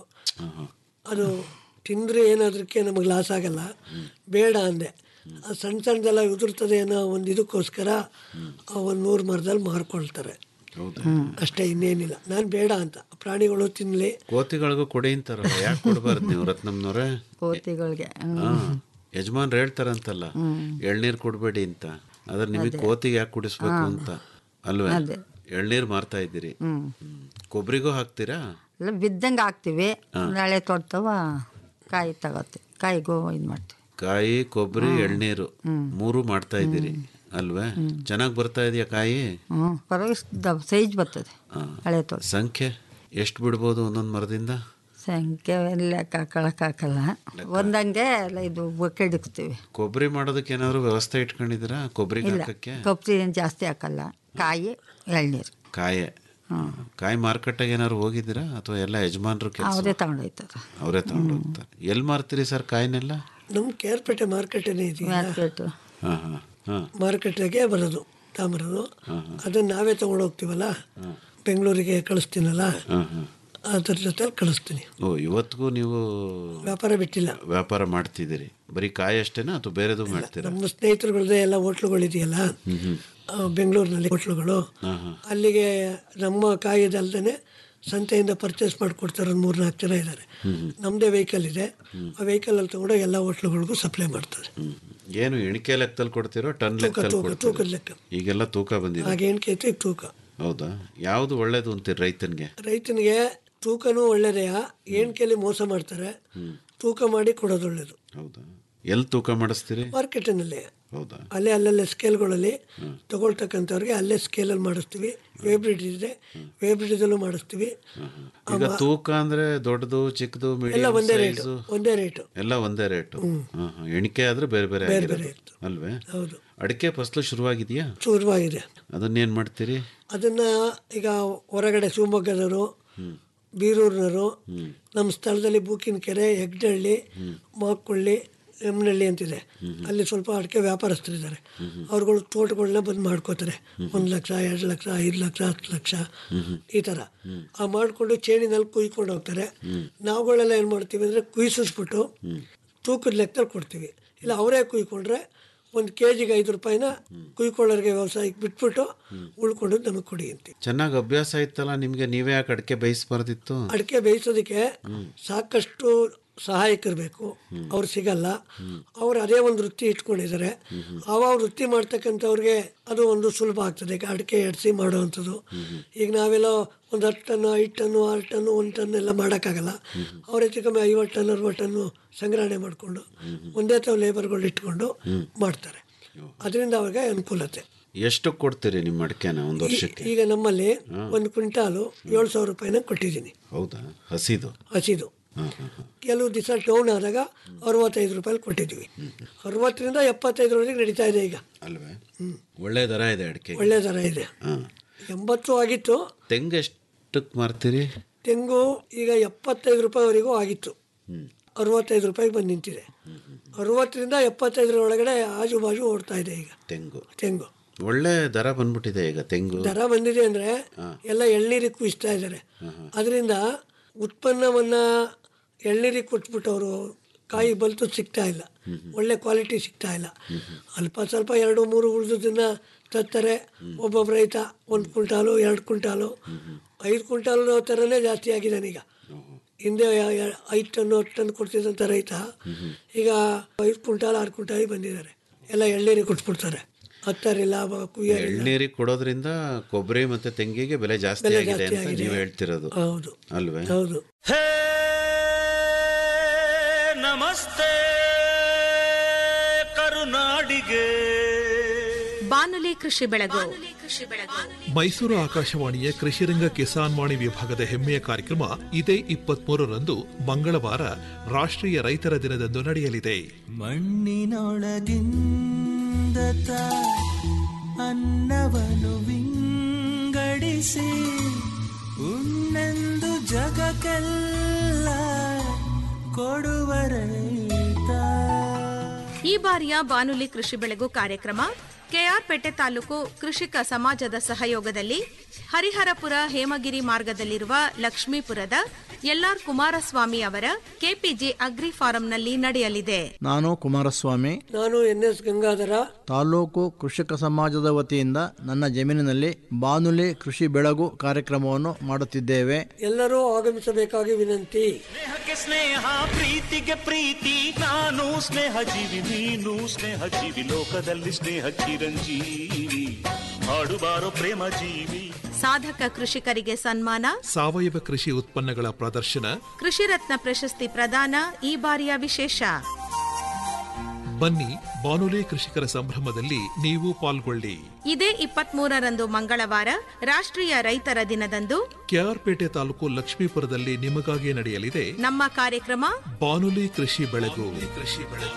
ಅದು ತಿಂದರೆ ಏನಾದ್ರಕ್ಕೆ ನಮಗೆ ಲಾಸ್ ಆಗಲ್ಲ ಬೇಡ ಅಂದೆ ಅದು ಸಣ್ಣ ಸಣ್ಣದೆಲ್ಲ ಉದುರ್ತದೆ ಅನ್ನೋ ಒಂದು ಇದಕ್ಕೋಸ್ಕರ ಆ ಒಂದು ನೂರು ಮರದಲ್ಲಿ ಮಾರ್ಕೊಳ್ತಾರೆ ಹೌದಾ ಅಷ್ಟೇ ಇನ್ನೇನಿಲ್ಲ ನಾನು ಬೇಡ ಅಂತ ಪ್ರಾಣಿಗಳು ತಿನ್ನಲಿ ಕೋತಿಗಳಿಗೂ ಕೊಡಿ ಅಂತಾರಲ್ಲ ಯಾಕೆ ಕೊಡ್ಬಾರ್ದು ನೀವು ರತ್ನಮ್ನವ್ರೆ ಕೋತಿಗಳಿಗೆ ಹಾ ಯಜಮಾನ್ರು ಹೇಳ್ತಾರಂತಲ್ಲ ಎಳ್ನೀರ್ ಕೊಡ್ಬೇಡಿ ಅಂತ ಆದ್ರೆ ನಿಮಗೆ ಕೋತಿಗೆ ಯಾಕೆ ಕುಡಿಸ್ಬೇಕು ಅಂತ ಅಲ್ವೇ ಎಳ್ನೀರ್ ಮಾರ್ತಾ ಇದ್ದೀರಿ ಹ್ಮ್. ಕೊಬ್ಬರಿಗೂ ಹಾಕ್ತೀರಾ ಎಲ್ಲ ಬಿದ್ದಂಗೆ ಹಾಕ್ತೀವಿ ನಾಳೆ ತೊಡ್ತವ ಕಾಯಿ ತಗೋತೀವಿ ಕಾಯಿಗೂ ಇದು ಮಾಡ್ತೀವಿ ಕಾಯಿ ಕೊಬ್ಬರಿ ಎಳ್ನೀರು ಮೂರು ಮಾಡ್ತಾ ಇದ್ದೀರಿ ಅಲ್ವೇ ಚೆನ್ನಾಗಿ ಬರ್ತಾ ಇದೆಯಾ ಕಾಯಿ ಹ್ಞೂ ಪರವಾಗಿಲ್ಲ ಸೈಜ್ ಬರ್ತದೆ ಹಳೆ ತೊಟ್ಟು ಸಂಖ್ಯೆ ಎಷ್ಟು ಬಿಡ್ಬೋದು ಒಂದೊಂದು ಮರದಿಂದ ಸಂಖ್ಯೆ ಲೆಕ್ಕ ಹಾಕಲ್ಲ ಒಂದಂಗೆ ಎಲ್ಲ ಇದು ಕೆಡಕ್ತೀವಿ ಕೊಬ್ಬರಿ ಮಾಡೋದಕ್ಕೆ ಏನಾದ್ರು ವ್ಯವಸ್ಥೆ ಇಟ್ಕೊಂಡಿದ್ದೀರಾ ಕೊಬ್ಬರಿಗೆ ಇಲ್ಲ ಹಾಕಕ್ಕೆ ಕಪ್ಪು ಏನು ಜಾಸ್ತಿ ಹಾಕಲ್ಲ ಕಾಯಿ ಎಳ್ನೀರು ಕಾಯೆ ಕಾಯಿ ಮಾರ್ಕೆಟ್ಟಾಗ ಏನಾದ್ರು ಹೋಗಿದ್ದೀರಾ ಅಥವಾ ಎಲ್ಲ ಯಜಮಾನ್ರು ಕೆಲಸ ಅವರೇ ತಗೊಂಡೋಯ್ತಾರೆ ಅವರೇ ತಗೊಂಡು ಹೋಗ್ತಾರೆ ಎಲ್ಲಿ ಮಾರ್ತೀರಿ ಸರ್ ಕಾಯಿನೆಲ್ಲ ನಮ್ಮ ಕೇರ್ಪೇಟೆ ಮಾರ್ಕೆಟೇನೇ ಇದೆಯಲ್ಲ ಮಾರ್ಕೆಟು ಹಾಂ ಹಾಂ ಹಾಂ ಮಾರ್ಕೆಟ್ಗೆ ಬರೋದು ತಾಂಬರೋದು ಅದನ್ನು ನಾವೇ ತಗೊಂಡು ಹೋಗ್ತೀವಲ್ಲ ಬೆಂಗಳೂರಿಗೆ ಕಳಿಸ್ತೀನಲ್ಲ ಹಾಂ ಹಾಂ ಅದ್ರ ಜೊತೆಲಿ ಕಳಿಸ್ತೀನಿ ಓ ಇವತ್ತಿಗೂ ನೀವು ವ್ಯಾಪಾರ ಬಿಟ್ಟಿಲ್ಲ ವ್ಯಾಪಾರ ಮಾಡ್ತಿದ್ದೀರಿ ಬರೀ ಕಾಯಿ ಅಷ್ಟೇನಾ ಅಥವಾ ಬೇರೆದು ಮಾಡ್ತೀರಾ ನಮ್ಮ ಸ್ನೇಹಿತರುಗಳದ್ದೇ ಎಲ್ಲ ಹೋಟ್ಲುಗಳಿದೆಯಲ್ಲ ಆ, ಬೆಂಗಳೂರಿನಲ್ಲಿ ಹೋಟ್ಲುಗಳು ಅಲ್ಲಿಗೆ ನಮ್ಮ ಕಾಯಿದಲ್ದೇ ಸಂತೆಯಿಂದ ಪರ್ಚೇಸ್ ಮಾಡಿಕೊಡ್ತಾರೆ ಒಂದು ಮೂರು ನಾಲ್ಕು ಜನ ಇದ್ದಾರೆ ನಮ್ಮದೇ ವೆಹಿಕಲ್ ಇದೆ ಆ ವೆಹಿಕಲಲ್ಲಿ ತಗೊಂಡು ಎಲ್ಲ ಹೋಟ್ಲುಗಳಿಗೂ ಸಪ್ಲೈ ಮಾಡ್ತಾರೆ ಹ್ಮ್. ಏನು ಎಣಿಕೆ ಲೆಕ್ಕದಲ್ಲಿ ಕೊಡ್ತೀರೋ ಟನ್ ತೂಕ ಲೆಕ್ಕದಲ್ಲಿ ತೂಕ ಕೊಡ್ತೀರೋ ತೂಕದ ಲೆಕ್ಕ ಈಗೆಲ್ಲ ತೂಕ ಬಂದಿದೆ ಹಾಗೆ ಎಣ್ಕೆ ಐತೆ ಈಗ ತೂಕ ಹೌದಾ ಯಾವುದು ಒಳ್ಳೇದು ಅಂತೀರಿ ರೈತನಿಗೆ ರೈತನಿಗೆ ತೂಕನೂ ಒಳ್ಳೇದೇ ಎಣ್ಕೆಯಲ್ಲಿ ಮೋಸ ಮಾಡ್ತಾರೆ ತೂಕ ಮಾಡಿ ಕೊಡೋದು ಒಳ್ಳೇದು ಹೌದಾ ಎಲ್ಲಿ ತೂಕ ಮಾಡಿಸ್ತೀರಿ ಮಾರ್ಕೆಟಿನಲ್ಲಿ ಹೌದಾ ಅಲ್ಲೇ ಅಲ್ಲಲ್ಲೇ ಸ್ಕೇಲ್ಗಳಲ್ಲಿ ತಗೊಳ್ತಕ್ಕಂಥವ್ರಿಗೆ ಅಲ್ಲೇ ಸ್ಕೇಲಲ್ಲಿ ಮಾಡಿಸ್ತೀವಿ ವೇಬ್ರಿಡ್ ಇದೆ ವೇಬ್ರಿಡದಲ್ಲೂ ಮಾಡಿಸ್ತೀವಿ ಈಗ ತೂಕ ಅಂದ್ರೆ ದೊಡ್ಡದು ಚಿಕ್ಕದು ಎಲ್ಲ ಮೀಡಿಯಂ ಒಂದೇ ರೇಟು ಸೈಜು ಒಂದೇ ರೇಟು ಎಲ್ಲ ಒಂದೇ ರೇಟು ಎಣಿಕೆ ಆದ್ರೆ ಬೇರೆ ಬೇರೆ ಬೇರೆ ಬೇರೆ ಆಗಿರೋದು. ಅಲ್ವೇ ಹೌದು ಅಡಿಕೆ ಫಸಲು ಶುರುವಾಗಿದೆಯಾ ಶುರುವಾಗಿದೆ ಅದನ್ನೇನ್ ಮಾಡ್ತೀರಿ ಅದನ್ನು ಈಗ ಹೊರಗಡೆ ಶಿವಮೊಗ್ಗದವರು ಬೀರೂರಿನವರು ನಮ್ಮ ಸ್ಥಳದಲ್ಲಿ ಬೂಕಿನ ಕೆರೆ ಹೆಗ್ಡಳ್ಳಿ ಮಾಕ್ಕೊಳ್ಳಿ ಎಮ್ನಳ್ಳಿ ಅಂತಿದೆ ಅಲ್ಲಿ ಸ್ವಲ್ಪ ಅಡಿಕೆ ವ್ಯಾಪಾರಸ್ಥರಿದ್ದಾರೆ ಅವ್ರುಗಳು ತೋಟಗಳನ್ನ ಬಂದು ಮಾಡ್ಕೋತಾರೆ ಒಂದು ಲಕ್ಷ ಎರಡು ಲಕ್ಷ ಐದು ಲಕ್ಷ ಹತ್ತು ಲಕ್ಷ ಈ ಥರ ಆ ಮಾಡಿಕೊಂಡು ಚೇಣಿನಲ್ಲಿ ಕುಯ್ಕೊಂಡು ಹೋಗ್ತಾರೆ ನಾವುಗಳೆಲ್ಲ ಏನು ಮಾಡ್ತೀವಿ ಅಂದರೆ ಕುಯ್ಸಿಸ್ಬಿಟ್ಟು ತೂಕದ ಲೆಕ್ಕದಲ್ಲಿ ಕೊಡ್ತೀವಿ ಇಲ್ಲ ಅವರೇ ಕುಯ್ಕೊಂಡ್ರೆ ಒಂದು ಕೆ ಜಿಗೆ ಐದು ರೂಪಾಯಿನ ಕುಯ್ಕೊಳ್ಳೋರಿಗೆ ವ್ಯವಸಾಯಕ್ಕೆ ಬಿಟ್ಬಿಟ್ಟು ಉಳ್ಕೊಂಡು ನಮಗೆ ಕೊಡಿ ಅಂತೀವಿ ಚೆನ್ನಾಗಿ ಅಭ್ಯಾಸ ಇತ್ತಲ್ಲ ನಿಮ್ಗೆ ನೀವೇ ಯಾಕೆ ಅಡಿಕೆ ಬೇಯಿಸ್ಬಾರ್ದಿತ್ತು ಅಡಿಕೆ ಬೇಯಿಸೋದಕ್ಕೆ ಸಾಕಷ್ಟು ಸಹಾಯಕರು ಬೇಕು ಅವ್ರು ಸಿಗಲ್ಲ ಅವ್ರು ಅದೇ ಒಂದು ವೃತ್ತಿ ಇಟ್ಕೊಂಡಿದ್ದಾರೆ ಆವ ವೃತ್ತಿ ಮಾಡ್ತಕ್ಕಂಥವ್ರಿಗೆ ಅದು ಒಂದು ಸುಲಭ ಆಗ್ತದೆ ಈಗ ಅಡಿಕೆ ಎಡ್ಸಿ ಮಾಡೋವಂಥದ್ದು ಈಗ ನಾವೆಲ್ಲ ಒಂದು ಹತ್ತು ಟನ್ನು ಐದು ಟನ್ನು ಆರು ಟನ್ನು ಒಂದು ಟನ್ ಎಲ್ಲ ಮಾಡೋಕ್ಕಾಗಲ್ಲ ಅವ್ರ ಹೆಚ್ಚು ಕಮ್ಮಿ ಐವತ್ತು ಟನ್ ಅರವತ್ತು ಟನ್ನು ಸಂಗ್ರಹಣೆ ಮಾಡಿಕೊಂಡು ಒಂದೇ ತಾವು ಲೇಬರ್ಗಳು ಇಟ್ಕೊಂಡು ಮಾಡ್ತಾರೆ ಅದರಿಂದ ಅವ್ರಿಗೆ ಅನುಕೂಲತೆ ಎಷ್ಟು ಕೊಡ್ತೀರಿ ನಿಮ್ಮ ಅಡಿಕೆನ ಒಂದು ವರ್ಷಕ್ಕೆ ಈಗ ನಮ್ಮಲ್ಲಿ ಒಂದು ಕ್ವಿಂಟಾಲು ಏಳು ಸಾವಿರ ರೂಪಾಯಿನ ಕೊಟ್ಟಿದ್ದೀನಿ ಹೌದಾ ಹಸಿದು ಹಸಿದು ಹಾಂ ಹಾಂ ಹಾಂ ಕೆಲವು ದಿವಸ ಡೌನ್ ಆದಾಗ ಅರವತ್ತೈದು ರೂಪಾಯಿ ಕೊಟ್ಟಿದ್ವಿ ಅರವತ್ತರಿಂದ ಎಪ್ಪತ್ತೈದರವರೆಗೆ ನಡೀತಾ ಇದೆ ಈಗ ಅಲ್ವೇ ಒಳ್ಳೆ ದರ ಇದೆ ಅಡಿಕೆ ಒಳ್ಳೆ ದರ ಇದೆ ಹಾಂ ಎಂಬತ್ತು ಆಗಿತ್ತು ತೆಂಗು ಎಷ್ಟಕ್ಕೆ ಮಾರ್ತೀರಿ ತೆಂಗು ಈಗ ಎಪ್ಪತ್ತೈದು ರೂಪಾಯಿವರೆಗೂ ಆಗಿತ್ತು ಅರವತ್ತೈದು ರೂಪಾಯಿಗೆ ಬಂದು ನಿಂತಿದೆ ಅರವತ್ತರಿಂದ ಎಪ್ಪತ್ತೈದರ ಒಳಗಡೆ ಆಜು ಬಾಜು ಓಡ್ತಾ ಇದೆ ಈಗ ತೆಂಗು ತೆಂಗು ಒಳ್ಳೆ ದರ ಬಂದ್ಬಿಟ್ಟಿದೆ ಈಗ ತೆಂಗು ದರ ಬಂದಿದೆ ಅಂದರೆ ಎಲ್ಲ ಎಳ್ನೀರಿಗೆ ಕುಯಿಸ್ತಾ ಇದ್ದಾರೆ ಅದರಿಂದ ಉತ್ಪನ್ನವನ್ನು ಎಳ್ನೀರಿಗೆ ಕೊಟ್ಬಿಟ್ಟವರು ಕಾಯಿ ಬಲ್ತು ಸಿಗ್ತಾ ಇಲ್ಲ ಒಳ್ಳೆ ಕ್ವಾಲಿಟಿ ಸಿಗ್ತಾ ಇಲ್ಲ ಅಲ್ಪ ಸ್ವಲ್ಪ ಎರಡು ಮೂರು ಉಳಿದದನ್ನ ತತ್ತಾರೆ ಒಬ್ಬೊಬ್ಬ ರೈತ ಒಂದು ಕ್ವಿಂಟಾಲು ಎರಡು ಕ್ವಿಂಟಾಲು ಐದು ಕ್ವಿಂಟಾಲು ಥರನೇ ಜಾಸ್ತಿ ಆಗಿದ್ದಾನೆ ಈಗ ಹಿಂದೆ ಯ- ಯ- ಐದು ಟನ್ನು ಹತ್ತು ಟನ್ ಕೊಡ್ತಿದ್ದಂಥ ರೈತ ಈಗ ಐದು ಕ್ವಿಂಟಾಲ್ ಆರು ಕ್ವಿಂಟಾಲಿಗೆ ಬಂದಿದ್ದಾರೆ ಎಲ್ಲ ಎಳ್ನೀರಿಗೆ ಕೊಟ್ಬಿಡ್ತಾರೆ ಹತ್ತಾರಿಲ್ಲ ಬ- ಕುಯ್ಯೋರಿಲ್ಲ ಎಳ್ನೀರಿಗೆ ಕೊಡೋದ್ರಿಂದ ಕೊಬ್ಬರಿ ಮತ್ತೆ ತೆಂಗಿಗೆ ಬೆಲೆ ಜಾಸ್ತಿ ಬೆಲೆ ಆಗಿದೆ ಜಾಸ್ತಿ ಅಂತ ಆಗಿದೆ. ನೀವು ಹೇಳ್ತಿರೋದು ಹೌದು ಅಲ್ವೇ ಹೌದು ನಮಸ್ತೆ ಕರುನಾಡಿಗೆ ಬಾನುಲಿ ಕೃಷಿ ಬೆಳಗು ಮೈಸೂರು ಆಕಾಶವಾಣಿಯ ಕೃಷಿರಂಗ ಕಿಸಾನ್ ವಾಣಿ ವಿಭಾಗದ ಹೆಮ್ಮೆಯ ಕಾರ್ಯಕ್ರಮ ಇದೇ ಇಪ್ಪತ್ಮೂರರಂದು ಮಂಗಳವಾರ ರಾಷ್ಟ್ರೀಯ ರೈತರ ದಿನದಂದು ನಡೆಯಲಿದೆ ಮಣ್ಣಿನೊಳಗಿಂದ ತಾ ಅನ್ನವನ್ನು ವಿಂಗಡಿಸಿ ಉಣ್ಣೆಂದು ಜಗಕ್ಕೆಲ್ಲ ಕೊಡುವ ರೈತ ಈ ಬಾರಿಯ ಬಾನುಲಿ ಕೃಷಿ ಬೆಳಗು ಕಾರ್ಯಕ್ರಮ ಕೆಆರ್ಪೇಟೆ ತಾಲೂಕು ಕೃಷಿಕ ಸಮಾಜದ ಸಹಯೋಗದಲ್ಲಿ ಹರಿಹರಪುರ ಹೇಮಗಿರಿ ಮಾರ್ಗದಲ್ಲಿರುವ ಲಕ್ಷ್ಮೀಪುರದ ಎಲ್ಆರ್ ಕುಮಾರಸ್ವಾಮಿ ಅವರ ಕೆಪಿಜಿ ಅಗ್ರಿ ಫಾರಂನಲ್ಲಿ ನಡೆಯಲಿದೆ ನಾನು ಕುಮಾರಸ್ವಾಮಿ ನಾನು ಎನ್ ಎಸ್ ಗಂಗಾಧರ ತಾಲೂಕು ಕೃಷಿಕ ಸಮಾಜದ ವತಿಯಿಂದ ನನ್ನ ಜಮೀನಿನಲ್ಲಿ ಬಾನುಲಿ ಕೃಷಿ ಬೆಳಗು ಕಾರ್ಯಕ್ರಮವನ್ನು ಮಾಡುತ್ತಿದ್ದೇವೆ ಎಲ್ಲರೂ ಆಗಮಿಸಬೇಕಾಗಿ ವಿನಂತಿ ಸ್ನೇಹಕ್ಕೆ ಸ್ನೇಹ ಪ್ರೀತಿಗೆ ಪ್ರೀತಿ ನಾನು ಸ್ನೇಹ ಜೀವಿ ನೀನು ಸ್ನೇಹ ಜೀವಿ ಲೋಕದಲ್ಲಿ ಸ್ನೇಹ ಚಿರಂಜೀವಿ ಹಾಡುಬಾರೋ ಪ್ರೇಮ ಜೀವಿ ಸಾಧಕ ಕೃಷಿಕರಿಗೆ ಸನ್ಮಾನ ಸಾವಯವ ಕೃಷಿ ಉತ್ಪನ್ನಗಳ ಪ್ರದರ್ಶನ ಕೃಷಿ ರತ್ನ ಪ್ರಶಸ್ತಿ ಪ್ರದಾನ ಈ ಬಾರಿಯ ವಿಶೇಷ ಬನ್ನಿ ಬಾನುಲಿ ಕೃಷಿಕರ ಸಂಭ್ರಮದಲ್ಲಿ ನೀವು ಪಾಲ್ಗೊಳ್ಳಿ ಇದೇ ಇಪ್ಪತ್ಮೂರರಂದು ಮಂಗಳವಾರ ರಾಷ್ಟ್ರೀಯ ರೈತರ ದಿನದಂದು ಕೆಆರ್ಪೇಟೆ ತಾಲೂಕು ಲಕ್ಷ್ಮೀಪುರದಲ್ಲಿ ನಿಮಗಾಗಿ ನಡೆಯಲಿದೆ ನಮ್ಮ ಕಾರ್ಯಕ್ರಮ ಬಾನುಲಿ ಕೃಷಿ ಬೆಳಗು ಕೃಷಿ ಬೆಳಗು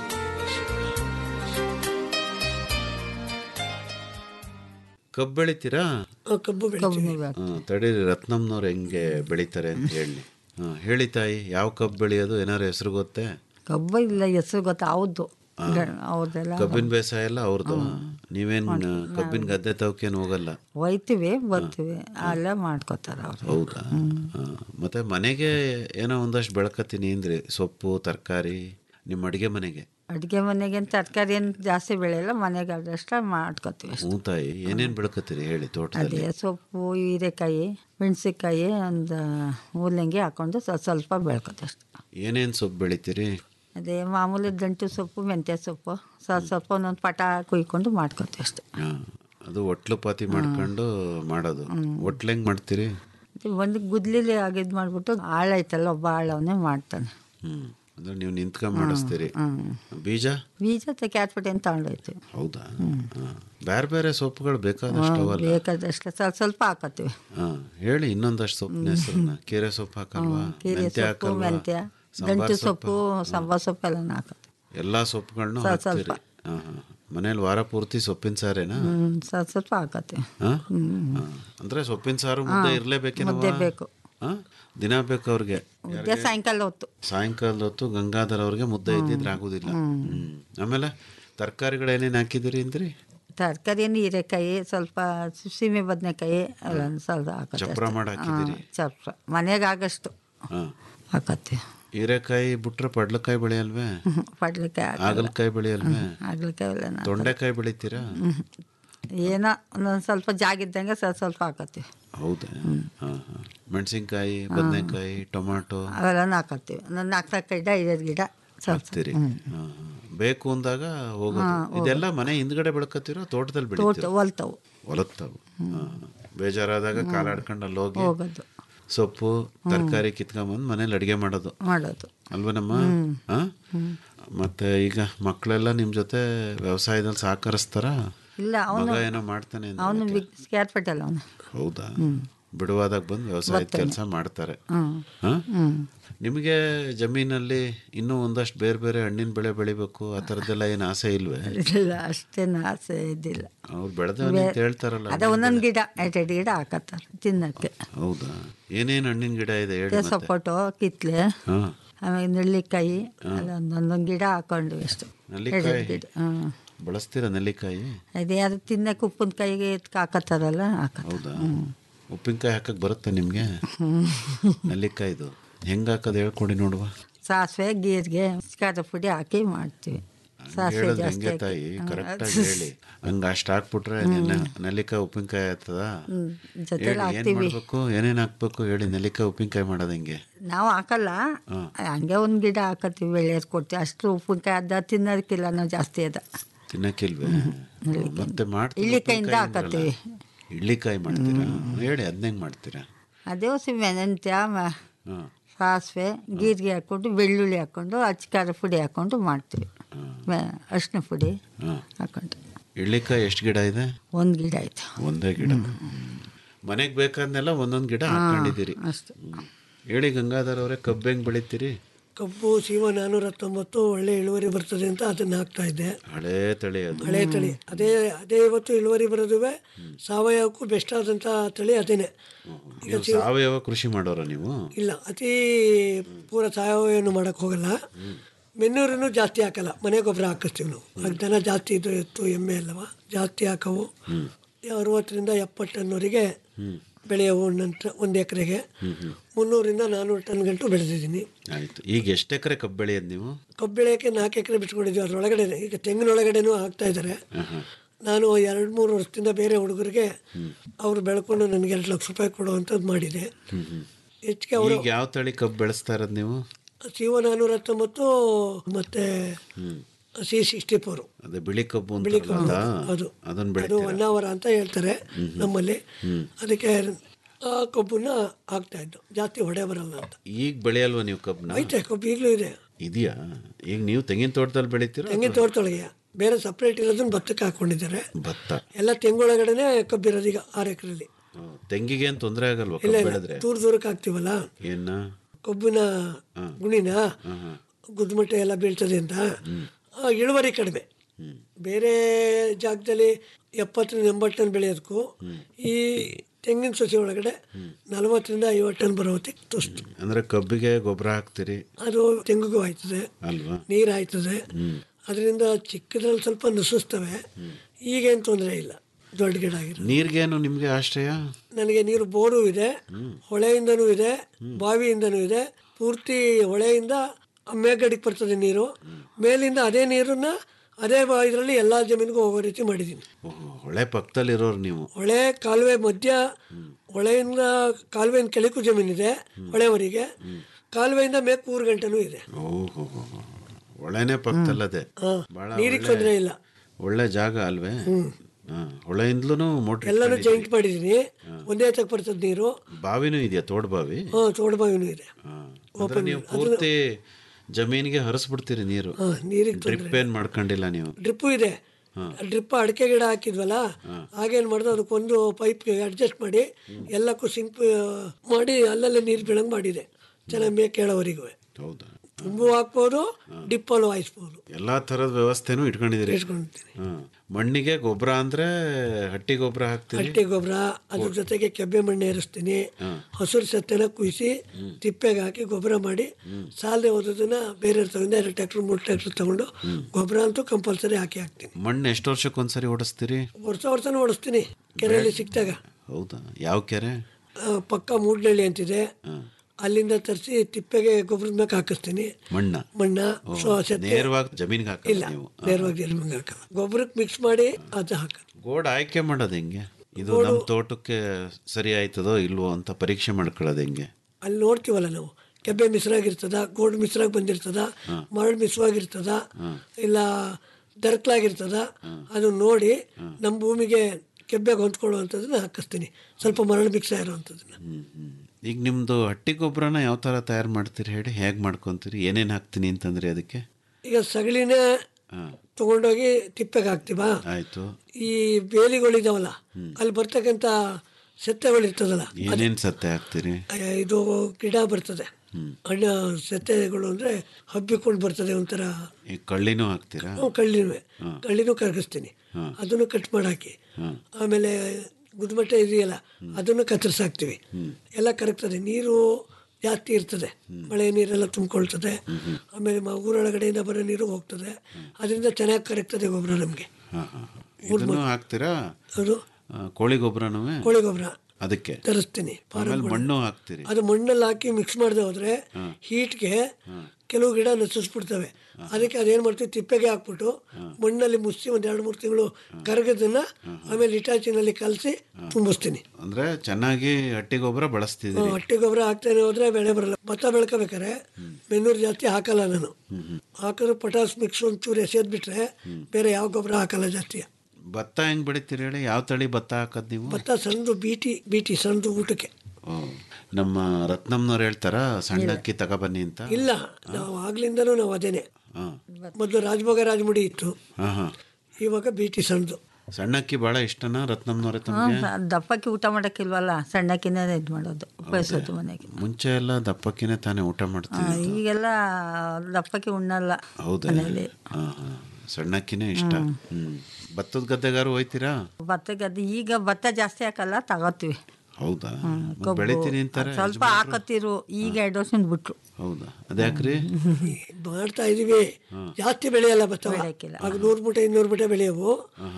ಕಬ್ಬು ಬೆಳಿತೀರಾ ಕಬ್ಬು ಹಾ, ತಡೀರಿ ರತ್ನಮ್ನವ್ರು ಹೆಂಗೆ ಬೆಳಿತಾರೆ ಅಂತ ಹೇಳಿ ಹಾ, ಹೇಳಿ ತಾಯಿ ಯಾವ ಕಬ್ಬು ಬೆಳೆಯೋದು ಏನಾರು ಹೆಸರು ಗೊತ್ತೇ ಕಬ್ಬ ಇಲ್ಲ ಹೆಸರು ಗೊತ್ತಾ ಹೌದು ಅವ್ರದ್ದೆಲ್ಲ ಕಬ್ಬಿನ ಬೇಸಾಯ ಎಲ್ಲ ಅವ್ರದ್ದು ನೀವೇನ್ ಕಬ್ಬಿನ ಗದ್ದೆ ತವಕೇನು ಹೋಗಲ್ಲ ಒಯ್ತೀವಿ ಬರ್ತೀವಿ ಅಲ್ಲೇ ಮಾಡ್ಕೋತಾರೆ ಅವ್ರು ಹೌದಾ ಹಾ. ಮತ್ತೆ ಮನೆಗೆ ಏನೋ ಒಂದಷ್ಟು ಬೆಳ್ಕತ್ತೀನಿ ಅಂದ್ರಿ ಸೊಪ್ಪು ತರಕಾರಿ ನಿಮ್ಮ ಅಡಿಗೆ ಮನೆಗೆ ಅಡುಗೆ ಮನೆಗೆ ತರಕಾರಿ ಏನು ಜಾಸ್ತಿ ಬೆಳೆಯಲ್ಲ ಮನೆಗೆ ಅದಷ್ಟೇ ಮಾಡ್ಕೋತೀವಿ ಅಷ್ಟೇ ಹ್ಞೂ ತಾಯಿ ಏನೇನ್ ಬೆಳ್ಕತ್ತೀರಿ ಹೇಳಿ ತೋಟದಲ್ಲಿ ಅದೇ ಸೊಪ್ಪು ಹೀರೆಕಾಯಿ ಮೆಣಸಿನ್ಕಾಯಿ ಒಂದು ಮೂಲಂಗಿ ಹಾಕೊಂಡು ಸ್ವಲ್ಪ ಸ್ವಲ್ಪ ಬೆಳ್ಕೊತೀವಿ ಅಷ್ಟೇ ಏನೇನ್ ಸೊಪ್ಪು ಬೆಳಿತೀರಿ ಅದೇ ಮಾಮೂಲಿ ದಂಟು ಸೊಪ್ಪು ಮೆಂತ್ಯ ಸೊಪ್ಪು ಸ್ವಲ್ಪ ಸ್ವಲ್ಪ ಒಂದೊಂದು ಪಟ ಕುಯ್ಕೊಂಡು ಮಾಡ್ಕೊತೀವಿ ಅಷ್ಟೇ ಹಾ. ಅದು ಒಟ್ಲು ಪಾತಿ ಮಾಡ್ಕೊಂಡು ಮಾಡೋದು ಒಟ್ಲು ಹೆಂಗ್ ಮಾಡ್ತೀರಿ ಮತ್ತೆ ಒಂದು ಗುದ್ಲಿಲಿ ಆಗಿದ್ದು ಮಾಡಿಬಿಟ್ಟು ಆಳ ಐತಲ್ಲ ಒಬ್ಬ ಆಳವನ್ನೇ ಮಾಡ್ತಾನೆ ಹ್ಮ್ ಅಂದ್ರೆ ನೀವು ನಿಂತ್ಕೊಂಡ್ ಮಾಡಿಸ್ತೀರಿ ಬೀಜ ಬೀಜ ಕ್ಯಾಟ್ಬಿಟ್ಟು ಏನು ತಗೊಂಡೋಯ್ತೀವಿ ಹೌದಾ ಹಾ. ಬೇರೆ ಬೇರೆ ಸೊಪ್ಪುಗಳು ಬೇಕಾದಷ್ಟು ಅವಲ್ಲ ಬೇಕಾದಷ್ಟು ಸ್ವಲ್ಪ ಸ್ವಲ್ಪ ಹಾಕೋತೀವಿ ಹಾ ಹೇಳಿ ಇನ್ನೊಂದಷ್ಟು ಸೊಪ್ಪಿನ ಹೆಸರನ್ನ ಕೀರೆ ಸೊಪ್ಪು ಹಾಕಲ್ವಾ ಕೀರೆ ಮೆಂತ್ಯ ಸೊಪ್ಪು ಹಾಕಲ್ವಾ ಮೆಂತ್ಯ ಸಾಂಬಾರ್ ದಂಟು ಸೊಪ್ಪು ಸೊಪ್ಪು ಸಾಂಬಾರ್ ಸೊಪ್ಪು ಎಲ್ಲ ಹಾಕೋತೀವಿ ಎಲ್ಲಾ ಸೊಪ್ಪುಗಳನ್ನು ಸ್ವಲ್ಪ ಹಾಕ್ತೀರಿ ಹಾ ಹಾ ಮನೇಲಿ ವಾರ ಪೂರ್ತಿ ಸೊಪ್ಪಿನ ಸಾರೇನಾ ಹ್ಞೂ ಸ್ವಲ್ಪ ಸ್ವಲ್ಪ ಹಾಕೋತೀವಿ ಹಾ? ಹ್ಮ್. ಹಾ. ಅಂದ್ರೆ ಸೊಪ್ಪಿನ ಸಾರು ಮುದ್ದೆ ಹಾ, ಇರ್ಲೇಬೇಕೇನವ್ವ? ಮುದ್ದೆ ಬೇಕು. ಹಾ? ದಿನ ಬೇಕು ಅವ್ರಿಗೆ ಮುದ್ದೆ ಸಾಯಂಕಾಲ ಹೊತ್ತು ಸಾಯಂಕಾಲದ ಹೊತ್ತು ಗಂಗಾಧರ್ ಅವ್ರಿಗೆ ಮುದ್ದೆ ಇದ್ದಿದ್ರೆ ಆಗುದಿಲ್ಲ ಹ್ಮ್. ಆಮೇಲೆ ತರಕಾರಿಗಳು ಏನೇನು ಹಾಕಿದಿರಿ ಅಂದ್ರಿ ತರಕಾರಿ ಏನು ಹೀರೆಕಾಯಿ ಸ್ವಲ್ಪ ಸೀಮೆ ಬದನೆಕಾಯಿ ಎಲ್ಲ ಒಂದ್ ಸ್ವಲ್ಪ ಹಾಕೋತೀವಿ ಚಪ್ರ ಅಷ್ಟೇ. ಮಾಡಿ ಹಾಕಿದ್ದೀರಿ? ಹಾ, ಚಪ್ರ ಮನೆಗೆ ಆಗಷ್ಟು ಹಾ ಹಾಕತ್ತೀವಿ ಹೀರೆಕಾಯಿ ಬಿಟ್ರೆ ಪಡ್ಲಕಾಯಿ ಬೆಳೆಯಲ್ವೇ ಪಡ್ಲಿಕಾಯಿ ಹಾಕಲ್ಲ. ಹಾಗಲಕಾಯಿ ಬೆಳೆಯಲ್ವೇ ಹಾಗಲಕಾಯಿ ಎಲ್ಲ ನಾ- ತೊಂಡೆಕಾಯಿ ಬೆಳಿತೀರಾ ಏನೋ ಒಂದೊಂದು ಸ್ವಲ್ಪ ಜಾಗ ಇದ್ದಂಗೆ ಸ್ವಲ್ಪ ಸ್ವಲ್ಪ ಹಾಕತ್ತೀವಿ ಹೌದಾ ಹಾ ಹಾ ಮೆಣಸಿನ್ಕಾಯಿ ಬದನೆಕಾಯಿ ಟೊಮಾಟೊ ಅವೆಲ್ಲ ಹಾಕತ್ತೀವಿ ಒಂದು ನಾಲ್ಕು ನಾಲ್ಕು ಗಿಡ ಐದೈದು ಗಿಡ ಸ್ವಲ್ಪ ಹಾಕ್ತೀರಿ ಹಾ, ಹಾ. ಬೇಕು ಅಂದಾಗ ಹೋಗೋದು ಹಾ, ಇದೆಲ್ಲ ಮನೆ ಹಿಂದ್ಗಡೆ ಬೆಳ್ಕತ್ತೀರೋ ತೋಟದಲ್ಲಿ ತೋಟ ಬೆಳಿತೀರೋ ಹೊಲ್ತವು ಹೊಲತ್ತವು ಬೇಜಾರಾದಾಗ ಕಾಲಾಡ್ಕೊಂಡು ಅಲ್ಲಿ ಹೋಗಿ ಹೋಗೋದು ಸೊಪ್ಪು ತರಕಾರಿ ಕಿತ್ಕೊಂಬಂದು ಮನೇಲಿ ಅಡಿಗೆ ಮಾಡೋದು ಮಾಡೋದು ಅಲ್ವೇನಮ್ಮ ಹಾ ಮತ್ತೆ ಈಗ ಮಕ್ಕಳೆಲ್ಲ ನಿಮ್ ಜೊತೆ ವ್ಯವಸಾಯದಲ್ಲಿ ಸಹಕರಿಸ್ತಾರ ಇಲ್ಲ ಮಗ ಅವನು ಏನೋ ಮಾಡ್ತಾನೆ ಅಂದ ಅವನು ಬಿಗ್ ಸ್ಕ್ಯಾರ್ಪೇಟಲ್ಲ ಅವನು ಹೌದಾ ಬಿಡುವಾದಾಗ ಬಂದು ವ್ಯವಸಾಯದ ಕೆಲಸ ಮಾಡ್ತಾರೆ ಹ್ಮ್. ಹಾ? ಹ್ಮ್. ನಿಮಗೆ ಜಮೀನಲ್ಲಿ ಇನ್ನೂ ಒಂದಷ್ಟು ಬೇರೆ ಬೇರೆ ಹಣ್ಣಿನ ಬೆಳೆ ಬೆಳಿಬೇಕು ಆ ಥರದ್ದೆಲ್ಲ ಏನು ಆಸೆ ಇಲ್ವೇ ಇಲ್ಲ ಅಷ್ಟೇನು ಆಸೆ ಇದ್ದಿಲ್ಲ ಅವ್ರು ಬೆಳೆದವನಿ ಅಂತ ಹೇಳ್ತಾರಲ್ಲ ಅದೇ ಒಂದೊಂದು ಗಿಡ ಎರಡೆರಡು ಗಿಡ ಹಾಕತ್ತಾರೆ ತಿನ್ನಕ್ಕೆ ಹೌದಾ ಏನೇನು ಹಣ್ಣಿನ ಗಿಡ ಇದೆ ಹೇಳಿ ಮತ್ತೆ ಮತ್ತೆ ಸಪೋಟೊ ಕಿತ್ಲೆ ಹಾ ಆಮೇಲೆ ನೆಲ್ಲಿಕಾಯಿ ಅಲ್ಲ ಒಂದೊಂದೊಂದು ಗಿಡ ಹಾಕೊಂಡು ಅಷ್ಟು ನೆಲ್ಲಿಕಾಯಿ ಎರಡೆರಡು ಗಿಡ ಹ್ಞೂ ಬಳಸ್ತೀರಾ ನೆಲ್ಲಿಕಾಯಿ ಅದೇ ಅದು ತಿನ್ನಕ್ಕೆ ಉಪ್ಪಿನಕಾಯಿಗೆ ಹಾಕತ್ತಾರಲ್ಲ ಹಾಕ ಹೌದಾ ಉಪ್ಪಿನಕಾಯಿ ಹಾಕಕ್ ಬರುತ್ತೆ ನಿಮ್ಗೆ ನೆಲ್ಲಿಕಾಯ್ದು ಹೆಂಗ್ ಹಾಕೋದು ಹೇಳ್ಕೊಡಿ ನೋಡುವ ಸಾಸಿವೆ ಜೀರಿಗೆ ಖಾರ ಪುಡಿ ಹಾಕಿ ಮಾಡ್ತೀವಿ ಸಾಸಿವೆ ಹೇಳಿದ್ರೆ ಜಾಸ್ತಿ ಹೆಂಗೆ ಹಾಕಿ ತಾಯಿ ಹ್ಮ್. ಕರೆಕ್ಟಾಗಿ ಹೇಳಿ ಹಂಗ ಅಷ್ಟು ಹಾಕ್ಬಿಟ್ರೆ ನೆನ್ನ- ನೆಲ್ಲಿಕಾಯಿ ಉಪ್ಪಿನಕಾಯಿ ಆಯ್ತದ ಹ್ಮ್. ಜೊತೆಲಿ ಹೇಳಿ ಏನ್ ಹಾಕ್ತೀವಿ. ಮಾಡ್ಬೇಕು ಏನೇನ್ ಹಾಕ್ಬೇಕು ಹೇಳಿ ನೆಲ್ಲಿಕಾಯಿ ಉಪ್ಪಿನಕಾಯಿ ಮಾಡೋದು ಹೆಂಗೆ ನಾವು ಹಾಕಲ್ಲ ಹಾ. ಹಂಗೆ ಒಂದು ಗಿಡ ಹಾಕತ್ತೀವಿ ಬೆಳೆಯೋದು ಕೊಡ್ತೀವಿ ಅಷ್ಟು ಉಪ್ಪಿನಕಾಯಿ ಅದ ತಿನ್ನೋದಕ್ಕಿಲ್ಲ ನಾವು ಜಾಸ್ತಿ ಅದ ತಿನ್ನಕ್ಕಿಲ್ವೇ ಮತ್ತೆ ಮಾಡ್ತೀವಿ ಇಳ್ಳಿಕಾಯಿಂದ ಉಪ್ಪಿನ್ಕಾಯಿ ಅಂದ್ರಲ್ಲ. ಹಾಕತ್ತೀವಿ ಇಳ್ಳಿಕಾಯಿ ಮಾಡ್ತೀರಾ ಹೇಳಿ ಅದನ್ನ ಹೆಂಗ್ ಮಾಡ್ತೀರಾ ಅದೇ ಮೆಣಂತ್ಯ ಮ- ಹಾ ಸಾಸಿವೆ ಜೀರಿಗೆ ಹಾಕ್ಕೊಂಡು ಬೆಳ್ಳುಳ್ಳಿ ಹಾಕ್ಕೊಂಡು ಅಚ್ಕಾರ ಪುಡಿ ಹಾಕ್ಕೊಂಡು ಮಾಡ್ತೀವಿ ಮೆ- ಅರಿಶಿನ ಪುಡಿ ಹಾ ಹಾಕ್ಕೊಂಡು ಇಳ್ಳಿಕಾಯಿ ಎಷ್ಟು ಗಿಡ ಇದೆ ಒಂದು ಗಿಡ ಆಯ್ತು ಒಂದೇ ಗಿಡ ಮನೆಗೆ ಬೇಕಾದ್ನೆಲ್ಲ ಒಂದೊಂದು ಗಿಡ ಹಾಕೊಂಡಿದ್ದೀರಿ ಅಷ್ಟು ಹ್ಮ್. ಹೇಳಿ ಗಂಗಾಧರ್ ಅವರೇ ಕಬ್ಬು ಹೆಂಗ್ ಬೆಳಿತೀರಿ ಕಬ್ಬು ಶಿವ ನಾನ್ನೂರ ಹತ್ತೊಂಬತ್ತು ಒಳ್ಳೆ ಇಳುವರಿ ಬರ್ತದೆ ಅಂತ ಅದನ್ನ ಹಾಕ್ತಾ ಇದ್ದೆ ಹಳೇ ತಳಿ ಅದು ಹಳೆ ತಳಿ ಅದೇ ಅದೇ ಇವತ್ತು ಇಳುವರಿ ಬರೋದುವೆ ಸಾವಯವಕ್ಕೂ ಬೆಸ್ಟ್ ಆದಂಥ ತಳಿ ಅದೇನೆ ನೀವು ಸಾವಯವ ಕೃಷಿ ಮಾಡೋರ ನೀವು ಇಲ್ಲ ಅತಿ ಪೂರ ಸಾವಯವನ್ನು ಮಾಡೋಕ್ಕೆ ಹೋಗಲ್ಲ ಮೆನ್ನೂರನ್ನು ಜಾಸ್ತಿ ಹಾಕಲ್ಲ ಮನೆ ಗೊಬ್ಬರ ಹಾಕಿಸ್ತೀವಿ ನಾವು ಆಗ ದನ ಜಾಸ್ತಿ ಇದು ಎತ್ತು ಎಮ್ಮೆ ಅಲ್ಲವ ಜಾಸ್ತಿ ಹಾಕವು ಅರವತ್ತರಿಂದ ಎಪ್ಪತ್ತು ಟನ್ವರೆಗೆ ಬೆಳೆಯವು ನಂತರ ಒಂದು ಎಕರೆಗೆ ಮುನ್ನೂರಿಂದ ನಾನ್ನೂರು ಟನ್ ಗಂಟು ಬೆಳೆದಿದ್ದೀನಿ ಆಯ್ತು ಈಗ ಎಷ್ಟು ಎಕರೆ ಕಬ್ಬು ಬೆಳೆಯೋದು ನೀವು ಕಬ್ಬು ಬೆಳೆಯೋಕ್ಕೆ ನಾಲ್ಕು ಎಕರೆ ಬಿಟ್ಕೊಂಡಿದ್ವಿ ಅದರೊಳಗಡೆ ಈಗ ತೆಂಗಿನೊಳಗಡೆನೂ ಹಾಕ್ತಾ ಇದ್ದಾರೆ ಆಹಾ. ನಾನು ಎರಡು ಮೂರು ವರ್ಷದಿಂದ ಬೇರೆ ಹುಡುಗರಿಗೆ ಅವರು ಬೆಳ್ಕೊಂಡು ನನಗೆ ಎರಡು ಲಕ್ಷ ರೂಪಾಯಿ ಕೊಡುವಂಥದ್ದು ಮಾಡಿದೆ ಹ್ಮ್ ಹ್ಮ್. ಹೆಚ್ಚಿಗೆ ಅವರು ಈಗ ಯಾವ ತಳಿ ಕಬ್ಬು ಬೆಳೆಸ್ತಾ ಇರೋದು ನೀವು ಶಿವ ನಾನ್ನೂರ ಹತ್ತೊಂಬತ್ತು ಮತ್ತು ಹ್ಮ್ ಸಿ ಸಿಕ್ಸ್ಟಿ ಫೋರು ಅದೇ ಬಿಳಿ ಕಬ್ಬು ಬಿಳಿ ಅಂತ ಕಬ್ಬು, ಅದು ಅದನ್ನ ಅದು ಬೆಳಿತೀರಾ ಹೊನ್ನಾವರ ಅಂತ ಹೇಳ್ತಾರೆ ನಮ್ಮಲ್ಲಿ ಹ್ಮ್ ಅದಕ್ಕೆ ಆ ಕಬ್ಬನ್ನ ಹಾಕ್ತಾ ಇದ್ದು ಜಾಸ್ತಿ ಹೊಡೆ ಬರಲ್ಲ ಅಂತ ಈಗ ಬೆಳೆಯಲ್ವಾ ನೀವು ಕಬ್ಬನ ಐತೆ ಕಬ್ಬು ಈಗಲೂ ಇದೆ ಇದೆಯಾ ಈಗ ನೀವು ತೆಂಗಿನ ತೋಟದಲ್ಲಿ ಬೆಳಿತೀರಾ ತೆಂಗಿನ ತೋಟದೊಳಗೆ ಬೇರೆ ಸಪ್ರೇಟ್ ಇರೋದನ್ನ ಭತ್ತಕ್ಕೆ ಹಾಕೊಂಡಿದ್ದಾರೆ ಭತ್ತ ಎಲ್ಲ ತೆಂಗೊಳಗಡೆನೆ ಕಬ್ಬಿರೋದು ಈಗ ಆರು ಎಕರೆಲಿ ಹ್ಮ್. ತೆಂಗಿಗೆ ಏನು ತೊಂದರೆ ಆಗಲ್ವಾ ಇಲ್ಲ ಕಬ್ಬು ಇಲ್ಲ ಬೆಳೆದ್ರೆ ದೂರ ದೂರಕ್ಕೆ ಹಾಕ್ತೀವಲ್ಲ ಏನ ಕಬ್ಬಿನ ಗುಣಿನ ಗುದ್ಮಟ್ಟೆ ಎಲ್ಲ ಬೀಳ್ತದೆ ಅಂತ ಆ, ಇಳುವರಿ ಕಡಿಮೆ ಬೇರೆ ಜಾಗದಲ್ಲಿ ಎಪ್ಪತ್ತರಿಂದ ಎಂಬತ್ತು ಟನ್ ಬೆಳೆಯೋದಕ್ಕೂ ಈ ತೆಂಗಿನ ಸಸಿ ಒಳಗಡೆ ನಲವತ್ತರಿಂದ ಐವತ್ತು ಟನ್ ಬರೋ ಹೊತ್ತಿಗೆ ತುಸ್ತು ಅಂದ್ರೆ ಕಬ್ಬಿಗೆ ಗೊಬ್ಬರ ಹಾಕ್ತೀರಿ ಅದು ತೆಂಗಿಗೂ ಆಯ್ತದೆ ಅಲ್ವಾ ನೀರು ಆಯ್ತದೆ ಅದರಿಂದ ಚಿಕ್ಕದ್ರಲ್ಲಿ ಸ್ವಲ್ಪ ನುಸುಸ್ತವೆ ಈಗೇನು ತೊಂದರೆ ಇಲ್ಲ ದೊಡ್ಡ ಗಿಡ ಆಗಿರೋದು ನೀರ್ಗೇನು ನಿಮ್ಗೆ ಆಶ್ರಯ ನನಗೆ ನೀರು ಬೋರು ಇದೆ ಹೊಳೆಯಿಂದನೂ ಇದೆ ಬಾವಿಯಿಂದನೂ ಇದೆ ಪೂರ್ತಿ ಹೊಳೆಯಿಂದ ಮೇಲ್ಗಡೆಗೆ ಬರ್ತದೆ ನೀರು ಮೇಲಿಂದ ಅದೇ ನೀರನ್ನ ಅದೇ ಇದರಲ್ಲಿ ಎಲ್ಲ ಜಮೀನಿಗೂ ಹೋಗೋ ರೀತಿ ಮಾಡಿದ್ದೀನಿ ಓಹೋ, ಹೊಳೆ ಪಕ್ಕದಲ್ಲಿರೋರು ನೀವು ಹೊಳೆ ಕಾಲುವೆ ಮಧ್ಯ ಹೊಳೆಯಿಂದ ಕಾಲುವೆಯಿಂದ ಕೆಳಕ್ಕೂ ಜಮೀನಿದೆ ಹೊಳೆವರೆಗೆ ಕಾಲುವೆಯಿಂದ ಮೇಕ್ ಮೂರು ಗಂಟೆನೂ ಇದೆ ಓಹೋ ಹೊಳೆನೇ ಪಕ್ಕದಲ್ಲದೆ ಹಾ, ಬಹಳ ನೀರಿಗೆ ಒಳ್ಳೆ- ತೊಂದರೆ ಇಲ್ಲ ಒಳ್ಳೆ ಜಾಗ ಅಲ್ವೇ ಹಾ, ಹೊಳೆಯಿಂದಲೂ ಮೋಟ್ರ್ ಎಲ್ಲನೂ ಜಾಯಿಂಟ್ ಮಾಡಿದ್ದೀನಿ ಒಂದೇ ತಕ್ಕ ಬರ್ತದೆ ನೀರು ಬಾವಿನೂ ಇದೆಯಾ ತೋಡ್ ಬಾವಿ ಹಾಂ ತೋಡು ಬಾವಿನೂ ಇದೆ ಹಾ. ಅಂದ್ರೆ ನೀವು ಪೂರ್ತಿ ಜಮೀನಿಗೆ ಹರಿಸ್ಬಿಡ್ತೀರಿ ನೀರು ಹಾಂ ನೀರಿಗೆ ಡ್ರಿಪ್ ಏನ್ ಮಾಡ್ಕೊಂಡಿಲ್ಲ ನೀವು ಡ್ರಿಪ್ಪು ಇದೆ ಡ್ರಿಪ್ ಅಡಿಕೆ ಗಿಡ ಹಾಕಿದ್ವಲ್ಲ ಆಗೇನು ಮಾಡ್ದು ಅದಕ್ಕೊಂದು ಪೈಪ್ ಅಡ್ಜಸ್ಟ್ ಮಾಡಿ ಎಲ್ಲಕ್ಕೂ ಸಿಂಕ್ ಮಾಡಿ ಅಲ್ಲಲ್ಲೇ ನೀರು ಬೀಳಂಗೆ ಮಾಡಿದೆ ಚೆನ್ನಾಗಿ ಮೇಕೆ ಕೇಳೋವರೆಗೂ ಹೌದಾ ತುಂಬು ಹಾಕ್ಬೋದು ಡಿಪ್ಪಲ್ಲೂ ಹಾಯಿಸ್ಬೋದು ಎಲ್ಲಾ ತರದ ವ್ಯವಸ್ಥೆನೂ ಇಟ್ಕೊಂಡಿದ್ದೀರಿ ಇಟ್ಕೊಂಡಿದ್ದೀನಿ ಹಾ. ಮಣ್ಣಿಗೆ ಗೊಬ್ಬರ ಅಂದ್ರೆ ಹಟ್ಟಿ ಗೊಬ್ಬರ ಹಾಕ್ತೀರಿ ಹಟ್ಟಿ ಗೊಬ್ಬರ ಅದ್ರ ಜೊತೆಗೆ ಕೆಬ್ಬೆ ಮಣ್ಣು ಏರಿಸ್ತೀನಿ ಹಸುರು ಸತ್ತೆನ ಕುಯ್ಸಿ ತಿಪ್ಪೆಗೆ ಹಾಕಿ ಗೊಬ್ಬರ ಮಾಡಿ ಸಾಲದೆ ಹೋದದನ್ನ ಬೇರೆ ತಗೊಂಡು ಎರಡು ಟ್ರ್ಯಾಕ್ಟರ್ ಮೂರು ಟ್ರ್ಯಾಕ್ಟರ್ ತಗೊಂಡು ಗೊಬ್ಬರ ಅಂತೂ ಕಂಪಲ್ಸರಿ ಹಾಕಿ ಹಾಕ್ತೀನಿ ಮಣ್ಣು ಎಷ್ಟು ವರ್ಷಕ್ಕೊಂದ್ಸರಿ ಓಡಿಸ್ತೀರಿ ವರ್ಷ ವರ್ಷನೂ ಓಡಿಸ್ತೀನಿ ಕೆರೆಯಲ್ಲಿ ಸಿಕ್ತಾಗ ಹೌದಾ ಯಾವ ಕೆರೆ ಆ, ಪಕ್ಕ ಮೂಡ್ನಳ್ಳಿ ಅಂತಿದೆ ಅಲ್ಲಿಂದ ತರಿಸಿ ತಿಪ್ಪೆಗೆ ಗೊಬ್ಬರದ ಮೇಲೆ ಹಾಕಿಸ್ತೀನಿ ಮಣ್ಣ ಮಣ್ಣ ಓ, ಸೊ ಸತ್ತೆ ನೇರವಾಗಿ ಜಮೀನಿಗೆ ಹಾಕಲ್ಲ ಇಲ್ಲ ನೀವು ನೇರವಾಗಿ ಜಮೀನಿಗೆ ಹಾಕಲ್ಲ ಗೊಬ್ಬರಕ್ಕೆ ಮಿಕ್ಸ್ ಮಾಡಿ ಅದು ಹಾಕೋದು ಗೋಡ್ ಆಯ್ಕೆ ಮಾಡೋದು ಹೆಂಗೆ ಇದು ನಮ್ಮ ತೋಟಕ್ಕೆ ಸರಿ ಆಯ್ತದೋ ಇಲ್ವೋ ಅಂತ ಪರೀಕ್ಷೆ ಮಾಡ್ಕೊಳ್ಳೋದು ಹೆಂಗೆ ಅಲ್ಲಿ ನೋಡ್ತೀವಲ್ಲ ನಾವು ಕೆಬ್ಬೆ ಮಿಶ್ರಾಗಿರ್ತದ ಗೋಡ್ ಮಿಶ್ರಾಗಿ ಬಂದಿರ್ತದ ಮರಳು ಮಿಶ್ರವಾಗಿರ್ತದ ಇಲ್ಲ ದರ್ಕಲಾಗಿರ್ತದ ಅದು ನೋಡಿ ನಮ್ಮ ಭೂಮಿಗೆ ಕೆಬ್ಬೆಗೆ ಹೊಂದ್ಕೊಳ್ಳುವಂಥದ್ದನ್ನ ಹಾಕಿಸ್ತೀನಿ ಸ್ವಲ್ಪ ಮರಳು ಮಿಕ್ಸ್ ಇರುವಂಥದ್ದನ್ನ ಹ್ಮ್, ಹ್ಮ್. ಈಗ ನಿಮ್ದು ಹಟ್ಟಿ ಗೊಬ್ಬರನ ಯಾವ ತರ ತಯಾರು ಮಾಡ್ತೀರಿ ಹೇಳಿ ಹೇಗೆ ಮಾಡ್ಕೊಂತೀರಿ ಏನೇನು ಹಾಕ್ತೀನಿ ಅಂತಂದ್ರೆ ಅದಕ್ಕೆ ಈಗ ಸಗಣಿನೇ ಹಾ ತಗೊಂಡೋಗಿ ತಿಪ್ಪೆಗೆ ಹಾಕ್ತೀವಾ ಆಯ್ತು ಈ ಬೇಲಿಗಳಿದಾವಲ್ಲ ಅಲ್ಲಿ ಬರ್ತಕ್ಕಂಥ ಸೆತ್ತೆಗಳಿರ್ತದಲ್ಲ ಏನೇನು ಸತ್ತೆ ಹಾಕ್ತೀರಿ ಅಯ್ಯ, ಇದು ಗಿಡ ಬರ್ತದೆ ಹಣ್ಣ ಸೆತ್ತೆಗಳು ಅಂದರೆ ಹಬ್ಬಿಕೊಂಡು ಬರ್ತದೆ ಒಂಥರ ಈ ಕಳ್ಳಿನೂ ಹಾಕ್ತೀರಾ ಹ್ಞೂ, ಕಳ್ಳಿನೂ ಕಳ್ಳಿನೂ ಕರಗಿಸ್ತೀನಿ ಅದನ್ನು ಕಟ್ ಮಾಡಾಕಿ ಆಮೇಲೆ ಗುದ್ಮಟ್ಟೆ ಇದೆಯಲ್ಲ ಅದನ್ನು ಕತ್ತರಿಸಾಕ್ತೀವಿ ಎಲ್ಲ ಕರಗ್ತದೆ ನೀರು ಜಾಸ್ತಿ ಇರ್ತದೆ ಮಳೆ ನೀರೆಲ್ಲ ತುಂಬಿಕೊಳ್ತದೆ ಆಮೇಲೆ ಮ- ಊರೊಳಗಡೆಯಿಂದ ಬರೋ ನೀರು ಹೋಗ್ತದೆ ಅದರಿಂದ ಚೆನ್ನಾಗಿ ಕರಗ್ತದೆ ಗೊಬ್ಬರ ನಮಗೆ ಹಾ, ಹಾ, ಹಾ. ಇದನ್ನು ಹಾಕ್ತೀರಾ ಅದು ಆ, ಕೋಳಿ ಗೊಬ್ಬರನೂ ಕೋಳಿ ಗೊಬ್ಬರ ಅದಕ್ಕೆ ತರಿಸ್ತೀನಿ ಆಮೇಲೆ ಮಣ್ಣು ಹಾಕ್ತೀರಿ ಅದು ಮಣ್ಣಲ್ಲಿ ಹಾಕಿ ಮಿಕ್ಸ್ ಮಾಡದೆ ಹೋದ್ರೆ ಹೀಟ್ಗೆ ಕೆಲವು ಗಿಡ ನಸಿಸ್ಬಿಡ್ತವೆ ಅದಕ್ಕೆ ಅದೇನು ಮಾಡ್ತೀವಿ ತಿಪ್ಪೆಗೆ ಹಾಕ್ಬಿಟ್ಟು ಮಣ್ಣಲ್ಲಿ ಮುಚ್ಚಿ ಒಂದು ಎರಡು ಮೂರು ತಿಂಗಳು ಕರಗದನ್ನ ಆಮೇಲೆ ಇಟಾಚಿನಲ್ಲಿ ಕಲಸಿ ತುಂಬಿಸ್ತೀನಿ ಅಂದ್ರೆ ಚೆನ್ನಾಗಿ ಹಟ್ಟಿ ಗೊಬ್ಬರ ಬಳಸ್ತಿದ್ದೀರಿ ಹಟ್ಟಿ ಗೊಬ್ಬರ ಹಾಕ್ತಾನೆ ಹೋದ್ರೆ ಬೆಳೆ ಬರಲ್ಲ ಭತ್ತ ಬೆಳ್ಕೋಬೇಕಾರೆ ಬೆನ್ನೂರು ಜಾಸ್ತಿ ಹಾಕಲ್ಲ ನಾನು ಹಾಕಿದ್ರೆ ಪಟಾಸ್ ಮಿಕ್ಸ್ ಒಂಚೂರು ಎಸೆದ್ ಬಿಟ್ರೆ ಬೇರೆ ಯಾವ ಗೊಬ್ಬರ ಹಾಕಲ್ಲ ಜಾಸ್ತಿ ಭತ್ತ ಹೆಂಗ್ ಬೆಳಿತೀರಿ ಹೇಳಿ ಯಾವ ತಳಿ ಭತ್ತ ಹಾಕದ್ ನೀವು ಭತ್ತ ಸಣ್ಣದು ಬೀಟಿ ಬೀಟಿ ಸಣ್ಣದು ಊಟಕ್ಕೆ ಓ, ನಮ್ಮ ರತ್ನಮ್ನವ್ರು ಹೇಳ್ತಾರ ಸಣ್ಣ ಅಕ್ಕಿ ತಗೊಬನ್ನಿ ಅಂತ ಇಲ್ಲ ನಾವು ಆಗ್ಲಿಂದನೂ ನಾವು ಅದೇನೆ ಹಾ ಮೊದಲು ರಾಜಭೋಗ ರಾಜಮುಡಿ ಇತ್ತು ಹಾ ಹಾ ಇವಾಗ ಬೀಟಿ ಸಣ್ಣದು ಸಣ್ಣ ಅಕ್ಕಿ ಬಹಳ ಇಷ್ಟನಾ ರತ್ನಮ್ನವ್ರೆ ತಮಗೆ ಹ್ಮ್, ದಪ್ಪಕ್ಕೆ ಊಟ ಮಾಡೋಕ್ಕಿಲ್ವಲ್ಲ ಸಣ್ಣಕ್ಕಿನೇ ಇದು ಮಾಡೋದು ಉಪಯೋಗಿಸೋದು ಮನೆಗೆ ಮುಂಚೆ ಎಲ್ಲ ದಪ್ಪಕ್ಕಿನೇ ತಾನೇ ಊಟ ಆ, ಮಾಡ್ತೀವಿ ಈಗೆಲ್ಲ ದಪ್ಪಕ್ಕೆ ಉಣ್ಣಲ್ಲ ಹೌದಾ ಮನೇಲಿ ಹಾ ಹಾ ಸಣ್ಣಕ್ಕಿನೇ ಇಷ್ಟ ಹ್ಮ್ ಭತ್ತದ ಗದ್ದೆಗಾರು ಹೋಯ್ತೀರಾ ಭತ್ತ ಗದ್ದೆ ಈಗ ಭತ್ತ ಜಾಸ್ತಿ ಹಾಕಲ್ಲ ತಗೋತೀವಿ ಹೌದಾ ಮತ್ತ್ ಕಬ್ಬು ಬೆಳಿತೀನಿ ಅಂತಾರೆ ಸ್ವಲ್ಪ ಹಾಕತ್ತಿರು ಈಗ ಎರಡು ವರ್ಷದಿಂದ ಬಿಟ್ರು ಹೌದಾ ಅದ್ಯಾಕ್ರಿ ಮಾಡ್ತಾ ಇದೀವಿ ಜಾಸ್ತಿ ಬೆಳೆಯಲ್ಲ ಭತ್ತ ಆಗ ನೂರು ಮೂಟೆ ಇನ್ನೂರು ಮೂಟೆ ಬೆಳೆಯವು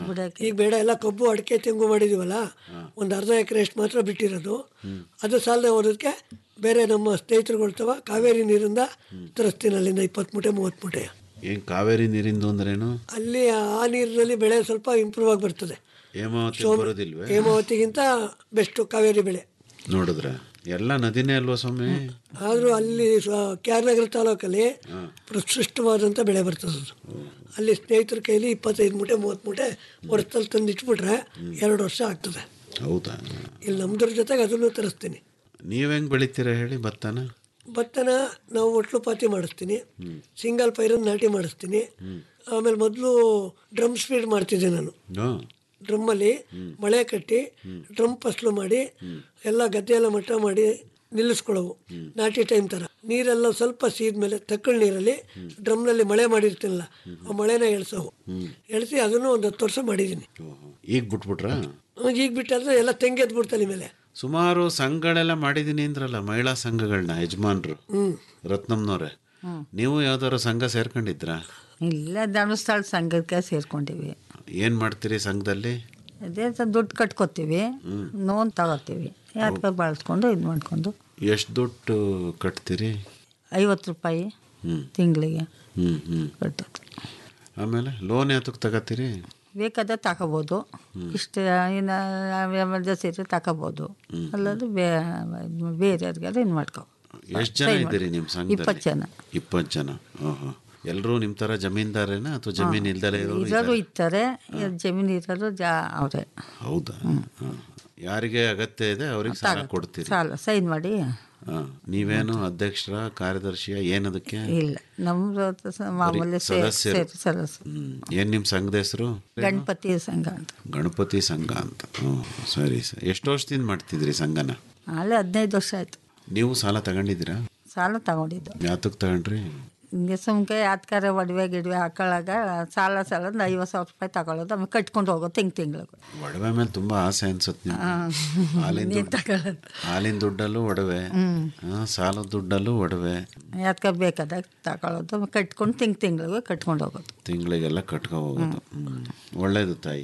ಈಗ ಬೇಡ ಎಲ್ಲ ಕಬ್ಬು ಅಡಿಕೆ ತೆಂಗು ಮಾಡಿದೀವಲ್ಲ ಒಂದು ಅರ್ಧ ಎಕರೆ ಅಷ್ಟು ಮಾತ್ರ ಬಿಟ್ಟಿರೋದು ಅದು ಸಾಲದೆ ಹೋದಕ್ಕೆ ಬೇರೆ ನಮ್ಮ ಸ್ನೇಹಿತರುಗಳ್ತವ ಕಾವೇರಿ ನೀರಿಂದ ತರಿಸ್ತೀನಿ ಅಲ್ಲಿಂದ ಇಪ್ಪತ್ತು ಮೂಟೆ ಮೂವತ್ತು ಮೂಟೆ ಏನ್ ಕಾವೇರಿ ನೀರಿಂದು ಅಂದ್ರೇನು ಅಲ್ಲಿ ಆ ನೀರಿನಲ್ಲಿ ಬೆಳೆ ಸ್ವಲ್ಪ ಇಂಪ್ರೂವ್ ಆಗಿ ಬರ್ತದೆ ಹೇಮಾವತಿ ಸೋಮ- ಬರೋದಿಲ್ವೇ ಹೇಮಾವತಿಗಿಂತ ಬೆಸ್ಟು ಕಾವೇರಿ ಬೆಳೆ ನೋಡಿದ್ರ ಎಲ್ಲ ನದಿನೇ ಅಲ್ವಾ ಸ್ವಾಮಿ ಆದರೂ ಅಲ್ಲಿ ಕ್ಯಾರ್ನಗರ ತಾಲೂಕಲ್ಲಿ ಪ್ರಶಸ್ತವಾದಂಥ ಬೆಳೆ ಬರ್ತದೆ ಅದು ಅಲ್ಲಿ ಸ್ನೇಹಿತರ ಕೈಲಿ ಇಪ್ಪತ್ತೈದು ಮೂಟೆ ಮೂವತ್ತು ಮೂಟೆ ವರ್ಷದಲ್ಲಿ ತಂದು ಇಟ್ಬಿಟ್ರೆ ಎರಡು ವರ್ಷ ಆಗ್ತದೆ ಹೌದಾ ಇಲ್ಲಿ ನಮ್ದ್ರ ಜೊತೆಗೆ ಅದನ್ನು ತರಿಸ್ತೀನಿ ನೀವ್ ಹೆಂಗ್ ಬೆಳಿತೀರಾ ಹೇಳಿ ಭತ್ತನ ಭತ್ತನ ನಾವು ಒಟ್ಲು ಪಾತಿ ಮಾಡಿಸ್ತೀನಿ ಸಿಂಗಲ್ ಪೈರನ್ನು ನಾಟಿ ಮಾಡಿಸ್ತೀನಿ ಆಮೇಲೆ ಮೊದಲು ಡ್ರಮ್ ಸ್ಪೀಡ್ ಮಾಡ್ತಿದ್ದೆ ನಾನು ಹಾ. ಡ್ರಮ್ಮಲ್ಲಿ ಮಳೆ ಕಟ್ಟಿ ಡ್ರಮ್ ಫಸ್ಲು ಮಾಡಿ ಎಲ್ಲ ಗದ್ದೆ ಎಲ್ಲ ಮಟ್ಟ ಮಾಡಿ ನಿಲ್ಲಿಸ್ಕೊಳ್ಳವು ನಾಟಿ ಟೈಮ್ ಥರ ನೀರೆಲ್ಲ ಸ್ವಲ್ಪ ಸೀದ್ಮೇಲೆ ತಕ್ಕಳ ನೀರಲ್ಲಿ ಡ್ರಮ್ನಲ್ಲಿ ಮಳೆ ಮಾಡಿರ್ತೀನಲ್ಲ ಆ ಮಳೆನ ಎಳ್ಸವು ಎಳ್ಸಿ ಅದನ್ನು ಒಂದು ಹತ್ತು ವರ್ಷ ಮಾಡಿದ್ದೀನಿ ಈಗ ಬಿಟ್ಬಿಟ್ರಾ ಈಗ ಬಿಟ್ಟಾದ್ರೆ ಎಲ್ಲ ತೆಂಗೆದ್ ಬಿಡ್ತಲ್ಲಿ ಮೇಲೆ ಸುಮಾರು ಸಂಘಗಳೆಲ್ಲ ಮಾಡಿದೀನಿ ಅಂದ್ರಲ್ಲ ಮಹಿಳಾ ಸಂಘಗಳನ್ನ ಯಜಮಾನ್ರು ಹ್ಮ್. ರತ್ನಮ್ನವ್ರೆ ನೀವು ಯಾವ್ದಾದ್ರು ಸಂಘ ಸೇರ್ಕೊಂಡಿದ್ರಾ ಇಲ್ಲ ಧರ್ಮಸ್ಥಳ ಸಂಘಕ್ಕೆ ಸೇರ್ಕೊಂಡಿವಿ ಏನ್ ಮಾಡ್ತೀರಿ ಸಂಘದಲ್ಲಿ ಅದೇ ಸ ದುಡ್ಡು ಕಟ್ಕೋತೀವಿ ನೋನ್ ತಗೋತೀವಿ ಯಾಕೆ ಬಳಸ್ಕೊಂಡು ಇದು ಮಾಡ್ಕೊಂಡು ಎಷ್ಟು ದುಡ್ಡು ಕಟ್ತೀರಿ ಐವತ್ತು ರೂಪಾಯಿ ಹ್ಮ್ ತಿಂಗಳಿಗೆ ಹ್ಮ್ ಹ್ಮ್ ಕಟ್ಟೋದು ಆಮೇಲೆ ಲೋನ್ ಯಾತಕ್ಕೆ ತಗತ್ತೀರಿ ಬೇಕಾದ್ರೆ ತಗೋಬೋದು ಇಷ್ಟ ಇನ್ನು ಎಮರ್ಜೆನ್ಸಿ ಇದ್ರೆ ತಗೋಬೋದು ಅಲ್ಲದು ಬೇ ಬೇರೆಯವ್ರಿಗೆಲ್ಲ ಇದು ಮಾಡ್ಕೋ ಎಷ್ಟು ಜನ ಇದ್ದೀರಿ ನಿಮ್ಮ ಸಂಘದಲ್ಲಿ ಇಪ್ಪತ್ತು ಜನ ಇಪ್ಪತ್ತು ಜನ ಓಹೋ ಎಲ್ಲರೂ ನಿಮ್ಮ ಥರ ಜಮೀನ್ದಾರೇನಾ ಅಥವಾ ಜಮೀನ್ ಇಲ್ದಲೇ ಇರೋರು ಇರೋರು ಇದ್ದಾರಾ? ಇರ್ತಾರೆ ಜಮೀನು ಇರೋರು ಜಾ ಅವರೇ ಹೌದಾ ಹಾ. ಯಾರಿಗೆ ಅಗತ್ಯ ಇದೆ ಅವ್ರಿಗೆ ಸಾಲ ಕೊಡ್ತೀರಿ ಸಾಲ ಸೈನ್ ಮಾಡಿ ಹಾ. ನೀವೇನು ಅಧ್ಯಕ್ಷರ ಕಾರ್ಯದರ್ಶಿಯ ಏನದಕ್ಕೆ ಇಲ್ಲ ನಮ್ದು ಸ- ಮಾಮೂಲಿ ಸೇ- ಸದಸ್ಯರು ಸೇರಿ ಸದಸ್ಯ ಹ್ಮ್. ಏನ್ ನಿಮ್ಮ ಸಂಘದ ಹೆಸರು ಗಣಪತಿ ಸಂಘ ಅಂತ ಗಣಪತಿ ಸಂಘ ಅಂತ ಹ್ಮ್. ಸರಿ ಸರಿ ಎಷ್ಟು ವರ್ಷದಿಂದ ಮಾಡ್ತಿದ್ರಿ ಸಂಘನ ಅಲ್ಲೇ ಹದಿನೈದು ವರ್ಷ ಆಯ್ತು ನೀವು ಸಾಲ ತಗೊಂಡಿದ್ದೀರಾ ಸಾಲ ತಗೊಂಡಿದ್ದು ಯಾತಕ್ಕೆ ತಗೊಂಡ್ರಿ ಹಿಂಗೆ ಸುಮ್ಕೆ ಯಾತ್ಕಾರ ಒಡವೆ ಗಿಡವೆ ಹಾಕೊಳ್ಳಾಗ ಸಾಲ ಸಾಲ ಒಂದು ಐವತ್ತು ಸಾವಿರ ರೂಪಾಯಿ ತಗೊಳ್ಳೋದು ಆಮೇಲೆ ಕಟ್ಕೊಂಡು ಹೋಗೋದು ತಿಂಗ್ ತಿಂಗಳಿಗೆ ಒಡವೆ ಮೇಲೆ ತುಂಬಾ ಆಸೆ ಅನ್ಸುತ್ತೆ ನಿಮ್ಗೆ ಹಾಲಿನ ನೀನ್ ದುಡ್ಡು ತಗೊಳ್ಳೋದು ಹಾಲಿನ ದುಡ್ಡಲ್ಲೂ ಒಡವೆ ಹ್ಮ್. ಹಾ, ಸಾಲದ ದುಡ್ಡಲ್ಲೂ ಒಡವೆ ಯಾತ್ಕ ಬೇಕಾದಾಗ ತಗೊಳ್ಳೋದು ಆಮೇಲೆ ಕಟ್ಕೊಂಡು ತಿಂಗ್ ತಿಂಗಳಿಗೆ ಕಟ್ಕೊಂಡು ಹೋಗೋದು ತಿಂಗಳಿಗೆಲ್ಲ ಕಟ್ಕೊ ಹೋಗೋದು ಹ್ಮ್. ಒಳ್ಳೇದು ತಾಯಿ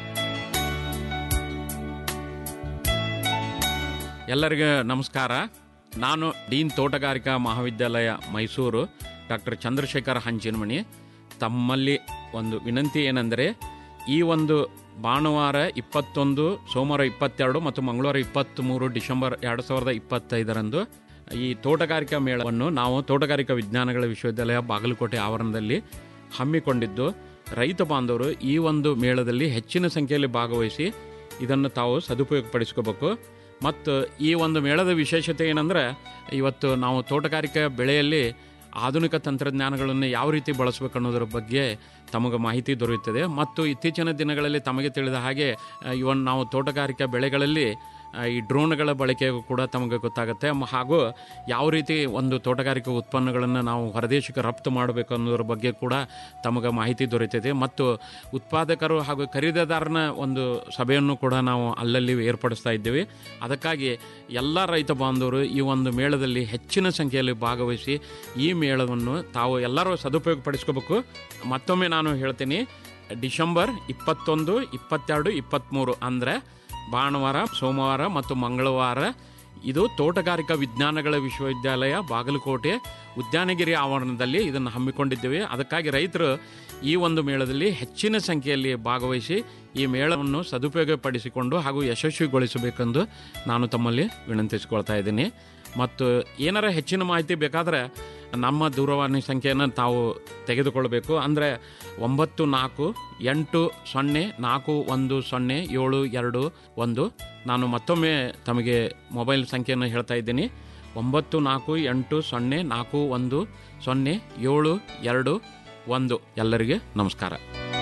ಎಲ್ಲರಿಗೂ ನಮಸ್ಕಾರ ನಾನು ಡೀನ್ ತೋಟಗಾರಿಕಾ ಮಹಾವಿದ್ಯಾಲಯ ಮೈಸೂರು ಡಾಕ್ಟರ್ ಚಂದ್ರಶೇಖರ್ ಹಂಚಿನಮಣಿ ತಮ್ಮಲ್ಲಿ ಒಂದು ವಿನಂತಿ ಏನೆಂದರೆ ಈ ಒಂದು ಭಾನುವಾರ ಇಪ್ಪತ್ತೊಂದು ಸೋಮವಾರ ಇಪ್ಪತ್ತೆರಡು ಮತ್ತು ಮಂಗಳವಾರ ಇಪ್ಪತ್ತ್ಮೂರು ಡಿಸೆಂಬರ್ ಎರಡು ಸಾವಿರದ ಇಪ್ಪತ್ತೈದರಂದು ಈ ತೋಟಗಾರಿಕಾ ಮೇಳವನ್ನು ನಾವು ತೋಟಗಾರಿಕಾ ವಿಜ್ಞಾನಗಳ ವಿಶ್ವವಿದ್ಯಾಲಯ ಬಾಗಲಕೋಟೆ ಆವರಣದಲ್ಲಿ ಹಮ್ಮಿಕೊಂಡಿದ್ದು ರೈತ ಬಾಂಧವರು ಈ ಒಂದು ಮೇಳದಲ್ಲಿ ಹೆಚ್ಚಿನ ಸಂಖ್ಯೆಯಲ್ಲಿ ಭಾಗವಹಿಸಿ ಇದನ್ನು ತಾವು ಸದುಪಯೋಗಪಡಿಸ್ಕೋಬೇಕು ಮತ್ತು ಈ ಒಂದು ಮೇಳದ ವಿಶೇಷತೆ ಏನಂದ್ರೆ ಇವತ್ತು ನಾವು ತೋಟಗಾರಿಕೆ ಬೆಳೆಯಲ್ಲಿ ಆಧುನಿಕ ತಂತ್ರಜ್ಞಾನಗಳನ್ನು ಯಾವ ರೀತಿ ಬಳಸಬೇಕು ಅನ್ನೋದರ ಬಗ್ಗೆ ತಮಗೆ ಮಾಹಿತಿ ದೊರೆಯುತ್ತದೆ ಮತ್ತು ಇತ್ತೀಚಿನ ದಿನಗಳಲ್ಲಿ ತಮಗೆ ತಿಳಿದ ಹಾಗೆ ಇವನ್ ನಾವು ತೋಟಗಾರಿಕಾ ಬೆಳೆಗಳಲ್ಲಿ ಆ, ಈ ಡ್ರೋನ್ಗಳ ಬಳಕೆಗೂ ಕೂಡ ತಮಗೆ ಗೊತ್ತಾಗುತ್ತೆ ಮ- ಹಾಗೂ ಯಾವ ರೀತಿ ಒಂದು ತೋಟಗಾರಿಕೆ ಉತ್ಪನ್ನಗಳನ್ನು ನಾವು ಹೊರದೇಶಕ್ಕೆ ರಫ್ತು ಮಾಡಬೇಕು ಅನ್ನೋದ್ರ ಬಗ್ಗೆ ಕೂಡ ತಮಗೆ ಮಾಹಿತಿ ದೊರೆತಿದೆ ಮತ್ತು ಉತ್ಪಾದಕರು ಹಾಗೂ ಖರೀದಿದಾರನ ಒಂದು ಸಭೆಯನ್ನು ಕೂಡ ನಾವು ಅಲ್ಲಲ್ಲಿ ಏರ್ಪಡಿಸ್ತಾ ಇದ್ದೇವೆ ಅದಕ್ಕಾಗಿ ಎಲ್ಲ ರೈತ ಬಾಂಧವರು ಈ ಒಂದು ಮೇಳದಲ್ಲಿ ಹೆಚ್ಚಿನ ಸಂಖ್ಯೆಯಲ್ಲಿ ಭಾಗವಹಿಸಿ ಈ ಮೇಳವನ್ನು ತಾವು ಎಲ್ಲರೂ ಸದುಪಯೋಗ ಪಡಿಸ್ಕೋಬೇಕು ಮತ್ತೊಮ್ಮೆ ನಾನು ಹೇಳ್ತೀನಿ ಡಿಸೆಂಬರ್ ಇಪ್ಪತ್ತೊಂದು ಇಪ್ಪತ್ತೆರಡು ಇಪ್ಪತ್ತ್ಮೂರು ಅಂದರೆ ಭಾನುವಾರ ಸೋಮವಾರ ಮತ್ತು ಮಂಗಳವಾರ ಇದು ತೋಟಗಾರಿಕಾ ವಿಜ್ಞಾನಗಳ ವಿಶ್ವವಿದ್ಯಾಲಯ ಬಾಗಲಕೋಟೆ ಉದ್ಯಾನಗಿರಿ ಆವರಣದಲ್ಲಿ ಇದನ್ನು ಹಮ್ಮಿಕೊಂಡಿದ್ದೇವೆ ಅದಕ್ಕಾಗಿ ರೈತರು ಈ ಒಂದು ಮೇಳದಲ್ಲಿ ಹೆಚ್ಚಿನ ಸಂಖ್ಯೆಯಲ್ಲಿ ಭಾಗವಹಿಸಿ ಈ ಮೇಳವನ್ನು ಸದುಪಯೋಗಪಡಿಸಿಕೊಂಡು ಹಾಗೂ ಯಶಸ್ವಿಗೊಳಿಸಬೇಕೆಂದು ನಾನು ತಮ್ಮಲ್ಲಿ ವಿನಂತಿಸಿಕೊಳ್ತಾ ಇದ್ದೀನಿ ಮತ್ತು ಏನಾರ ಹೆಚ್ಚಿನ ಮಾಹಿತಿ ಬೇಕಾದರೆ ನಮ್ಮ ದೂರವಾಣಿ ಸಂಖ್ಯೆಯನ್ನು ತಾವು ತೆಗೆದುಕೊಳ್ಬೇಕು ಅಂದರೆ ಒಂಬತ್ತು ನಾಲ್ಕು ಎಂಟು ಸೊನ್ನೆ ನಾಲ್ಕು ಒಂದು ಸೊನ್ನೆ ಏಳು ಎರಡು ಒಂದು ನಾನು ಮತ್ತೊಮ್ಮೆ ತಮಗೆ ಮೊಬೈಲ್ ಸಂಖ್ಯೆಯನ್ನು ಹೇಳ್ತಾ ಇದ್ದೀನಿ ಒಂಬತ್ತು ನಾಲ್ಕು ಎಂಟು ಸೊನ್ನೆ ನಾಲ್ಕು ಒಂದು ಸೊನ್ನೆ ಏಳು ಎರಡು ಒಂದು ಎಲ್ಲರಿಗೆ ನಮಸ್ಕಾರ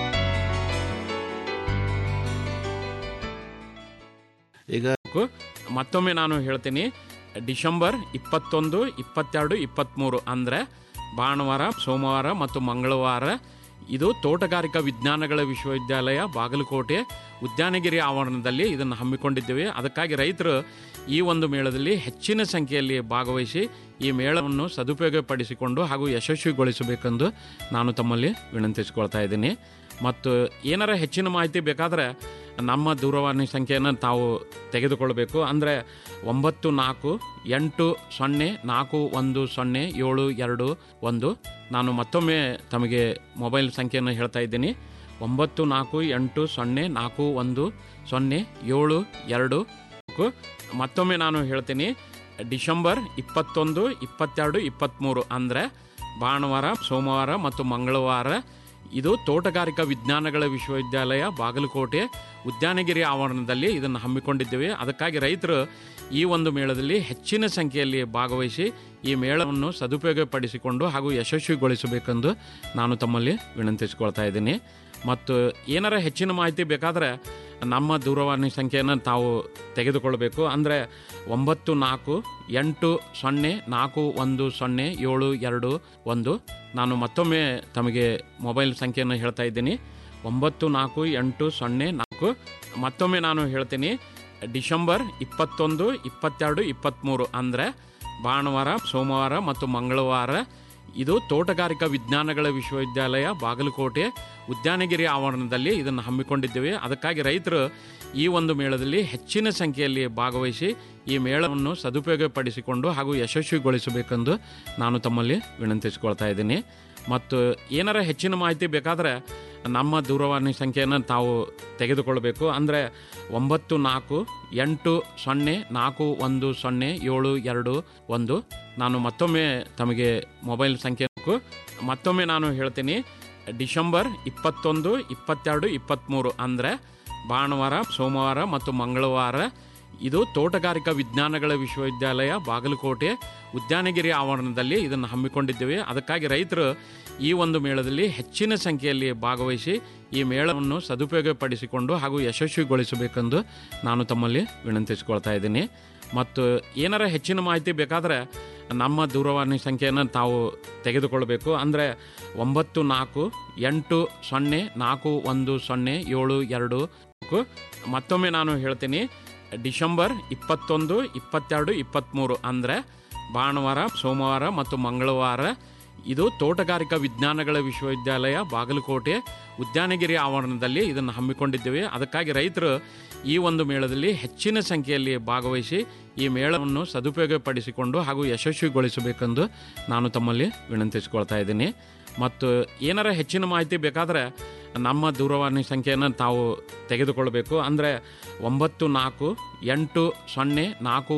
ಈಗ ಮತ್ತೊಮ್ಮೆ ನಾನು ಹೇಳ್ತೀನಿ ಡಿಸೆಂಬರ್ ಇಪ್ಪತ್ತೊಂದು ಇಪ್ಪತ್ತೆರಡು ಇಪ್ಪತ್ತ್ಮೂರು ಅಂದರೆ ಭಾನುವಾರ ಸೋಮವಾರ ಮತ್ತು ಮಂಗಳವಾರ ಇದು ತೋಟಗಾರಿಕಾ ವಿಜ್ಞಾನಗಳ ವಿಶ್ವವಿದ್ಯಾಲಯ ಬಾಗಲಕೋಟೆ ಉದ್ಯಾನಗಿರಿ ಆವರಣದಲ್ಲಿ ಇದನ್ನು ಹಮ್ಮಿಕೊಂಡಿದ್ದೇವೆ ಅದಕ್ಕಾಗಿ ರೈತರು ಈ ಒಂದು ಮೇಳದಲ್ಲಿ ಹೆಚ್ಚಿನ ಸಂಖ್ಯೆಯಲ್ಲಿ ಭಾಗವಹಿಸಿ ಈ ಮೇಳವನ್ನು ಸದುಪಯೋಗಪಡಿಸಿಕೊಂಡು ಹಾಗೂ ಯಶಸ್ವಿಗೊಳಿಸಬೇಕೆಂದು ನಾನು ತಮ್ಮಲ್ಲಿ ವಿನಂತಿಸಿಕೊಳ್ತಾ ಇದ್ದೀನಿ ಮತ್ತು ಏನಾರ ಹೆಚ್ಚಿನ ಮಾಹಿತಿ ಬೇಕಾದರೆ ನಮ್ಮ ದೂರವಾಣಿ ಸಂಖ್ಯೆಯನ್ನು ತಾವು ತೆಗೆದುಕೊಳ್ಬೇಕು ಅಂದರೆ ಒಂಬತ್ತು ನಾಲ್ಕು ಎಂಟು ಸೊನ್ನೆ ನಾಲ್ಕು ಒಂದು ಸೊನ್ನೆ ಏಳು ಎರಡು ಒಂದು ನಾನು ಮತ್ತೊಮ್ಮೆ ತಮಗೆ ಮೊಬೈಲ್ ಸಂಖ್ಯೆಯನ್ನು ಹೇಳ್ತಾ ಇದ್ದೀನಿ ಒಂಬತ್ತು ನಾಲ್ಕು ಎಂಟು ಸೊನ್ನೆ ನಾಲ್ಕು ಒಂದು ಸೊನ್ನೆ ಏಳು ಎರಡು ನಾಲ್ಕು. ಮತ್ತೊಮ್ಮೆ ನಾನು ಹೇಳ್ತೀನಿ ಡಿಸೆಂಬರ್ ಇಪ್ಪತ್ತೊಂದು ಇಪ್ಪತ್ತೆರಡು ಇಪ್ಪತ್ತ್ಮೂರು ಅಂದರೆ ಭಾನುವಾರ ಸೋಮವಾರ ಮತ್ತು ಮಂಗಳವಾರ ಇದು ತೋಟಗಾರಿಕಾ ವಿಜ್ಞಾನಗಳ ವಿಶ್ವವಿದ್ಯಾಲಯ ಬಾಗಲಕೋಟೆ ಉದ್ಯಾನಗಿರಿ ಆವರಣದಲ್ಲಿ ಇದನ್ನು ಹಮ್ಮಿಕೊಂಡಿದ್ದೇವೆ ಅದಕ್ಕಾಗಿ ರೈತರು ಈ ಒಂದು ಮೇಳದಲ್ಲಿ ಹೆಚ್ಚಿನ ಸಂಖ್ಯೆಯಲ್ಲಿ ಭಾಗವಹಿಸಿ ಈ ಮೇಳವನ್ನು ಸದುಪಯೋಗಪಡಿಸಿಕೊಂಡು ಹಾಗೂ ಯಶಸ್ವಿಗೊಳಿಸಬೇಕೆಂದು ನಾನು ತಮ್ಮಲ್ಲಿ ವಿನಂತಿಸಿಕೊಳ್ತಾ ಇದ್ದೀನಿ ಮತ್ತು ಏನಾರ ಹೆಚ್ಚಿನ ಮಾಹಿತಿ ಬೇಕಾದರೆ ನಮ್ಮ ದೂರವಾಣಿ ಸಂಖ್ಯೆಯನ್ನು ತಾವು ತೆಗೆದುಕೊಳ್ಬೇಕು ಅಂದರೆ ಒಂಬತ್ತು ನಾಲ್ಕು ಎಂಟು ಸೊನ್ನೆ ನಾಲ್ಕು ಒಂದು ಸೊನ್ನೆ ಏಳು ಎರಡು ಒಂದು ನಾನು ಮತ್ತೊಮ್ಮೆ ತಮಗೆ ಮೊಬೈಲ್ ಸಂಖ್ಯೆಯನ್ನು ಹೇಳ್ತಾ ಇದ್ದೀನಿ ಒಂಬತ್ತು ನಾಲ್ಕು ಎಂಟು ಸೊನ್ನೆ ನಾಲ್ಕು ಮತ್ತೊಮ್ಮೆ ನಾನು ಹೇಳ್ತೀನಿ ಡಿಸೆಂಬರ್ ಇಪ್ಪತ್ತೊಂದು ಇಪ್ಪತ್ತೆರಡು ಇಪ್ಪತ್ತ್ಮೂರು ಅಂದರೆ ಭಾನುವಾರ ಸೋಮವಾರ ಮತ್ತು ಮಂಗಳವಾರ ಇದು ತೋಟಗಾರಿಕಾ ವಿಜ್ಞಾನಗಳ ವಿಶ್ವವಿದ್ಯಾಲಯ ಬಾಗಲಕೋಟೆ ಉದ್ಯಾನಗಿರಿ ಆವರಣದಲ್ಲಿ ಇದನ್ನು ಹಮ್ಮಿಕೊಂಡಿದ್ದೇವೆ ಅದಕ್ಕಾಗಿ ರೈತರು ಈ ಒಂದು ಮೇಳದಲ್ಲಿ ಹೆಚ್ಚಿನ ಸಂಖ್ಯೆಯಲ್ಲಿ ಭಾಗವಹಿಸಿ ಈ ಮೇಳವನ್ನು ಸದುಪಯೋಗಪಡಿಸಿಕೊಂಡು ಹಾಗೂ ಯಶಸ್ವಿಗೊಳಿಸಬೇಕೆಂದು ನಾನು ತಮ್ಮಲ್ಲಿ ವಿನಂತಿಸಿಕೊಳ್ತಾ ಇದ್ದೀನಿ ಮತ್ತು ಏನಾರ ಹೆಚ್ಚಿನ ಮಾಹಿತಿ ಬೇಕಾದರೆ ನಮ್ಮ ದೂರವಾಣಿ ಸಂಖ್ಯೆಯನ್ನು ತಾವು ತೆಗೆದುಕೊಳ್ಬೇಕು ಅಂದರೆ ಒಂಬತ್ತು ನಾಲ್ಕು ಎಂಟು ಸೊನ್ನೆ ನಾಲ್ಕು ಒಂದು ಸೊನ್ನೆ ಏಳು ಎರಡು ಒಂದು ನಾನು ಮತ್ತೊಮ್ಮೆ ತಮಗೆ ಮೊಬೈಲ್ ಸಂಖ್ಯೆ ಮತ್ತೊಮ್ಮೆ ನಾನು ಹೇಳ್ತೀನಿ ಡಿಸೆಂಬರ್ ಇಪ್ಪತ್ತೊಂದು ಇಪ್ಪತ್ತೆರಡು ಇಪ್ಪತ್ತ್ಮೂರು ಅಂದರೆ ಭಾನುವಾರ ಸೋಮವಾರ ಮತ್ತು ಮಂಗಳವಾರ ಇದು ತೋಟಗಾರಿಕಾ ವಿಜ್ಞಾನಗಳ ವಿಶ್ವವಿದ್ಯಾಲಯ ಬಾಗಲಕೋಟೆ ಉದ್ಯಾನಗಿರಿ ಆವರಣದಲ್ಲಿ ಇದನ್ನು ಹಮ್ಮಿಕೊಂಡಿದ್ದೇವೆ ಅದಕ್ಕಾಗಿ ರೈತರು ಈ ಒಂದು ಮೇಳದಲ್ಲಿ ಹೆಚ್ಚಿನ ಸಂಖ್ಯೆಯಲ್ಲಿ ಭಾಗವಹಿಸಿ ಈ ಮೇಳವನ್ನು ಸದುಪಯೋಗಪಡಿಸಿಕೊಂಡು ಹಾಗೂ ಯಶಸ್ವಿಗೊಳಿಸಬೇಕೆಂದು ನಾನು ತಮ್ಮಲ್ಲಿ ವಿನಂತಿಸಿಕೊಳ್ತಾ ಇದ್ದೀನಿ ಮತ್ತು ಏನಾರ ಹೆಚ್ಚಿನ ಮಾಹಿತಿ ಬೇಕಾದರೆ ನಮ್ಮ ದೂರವಾಣಿ ಸಂಖ್ಯೆಯನ್ನು ತಾವು ತೆಗೆದುಕೊಳ್ಬೇಕು ಅಂದರೆ ಒಂಬತ್ತು ನಾಲ್ಕು ಎಂಟು ಸೊನ್ನೆ ನಾಲ್ಕು ಒಂದು ಸೊನ್ನೆ ಏಳು ಎರಡು ನಾಲ್ಕು. ಮತ್ತೊಮ್ಮೆ ನಾನು ಹೇಳ್ತೀನಿ ಡಿಸೆಂಬರ್ ಇಪ್ಪತ್ತೊಂದು ಇಪ್ಪತ್ತೆರಡು ಇಪ್ಪತ್ತ್ಮೂರು ಅಂದರೆ ಭಾನುವಾರ ಸೋಮವಾರ ಮತ್ತು ಮಂಗಳವಾರ ಇದು ತೋಟಗಾರಿಕಾ ವಿಜ್ಞಾನಗಳ ವಿಶ್ವವಿದ್ಯಾಲಯ ಬಾಗಲಕೋಟೆ ಉದ್ಯಾನಗಿರಿ ಆವರಣದಲ್ಲಿ ಇದನ್ನು ಹಮ್ಮಿಕೊಂಡಿದ್ದೇವೆ ಅದಕ್ಕಾಗಿ ರೈತರು ಈ ಒಂದು ಮೇಳದಲ್ಲಿ ಹೆಚ್ಚಿನ ಸಂಖ್ಯೆಯಲ್ಲಿ ಭಾಗವಹಿಸಿ ಈ ಮೇಳವನ್ನು ಸದುಪಯೋಗಪಡಿಸಿಕೊಂಡು ಹಾಗೂ ಯಶಸ್ವಿಗೊಳಿಸಬೇಕೆಂದು ನಾನು ತಮ್ಮಲ್ಲಿ ವಿನಂತಿಸಿಕೊಳ್ತಾ ಇದ್ದೀನಿ ಮತ್ತು ಏನಾರ ಹೆಚ್ಚಿನ ಮಾಹಿತಿ ಬೇಕಾದರೆ ನಮ್ಮ ದೂರವಾಣಿ ಸಂಖ್ಯೆಯನ್ನು ತಾವು ತೆಗೆದುಕೊಳ್ಬೇಕು ಅಂದರೆ ಒಂಬತ್ತು ನಾಲ್ಕು ಎಂಟು ಸೊನ್ನೆ ನಾಲ್ಕು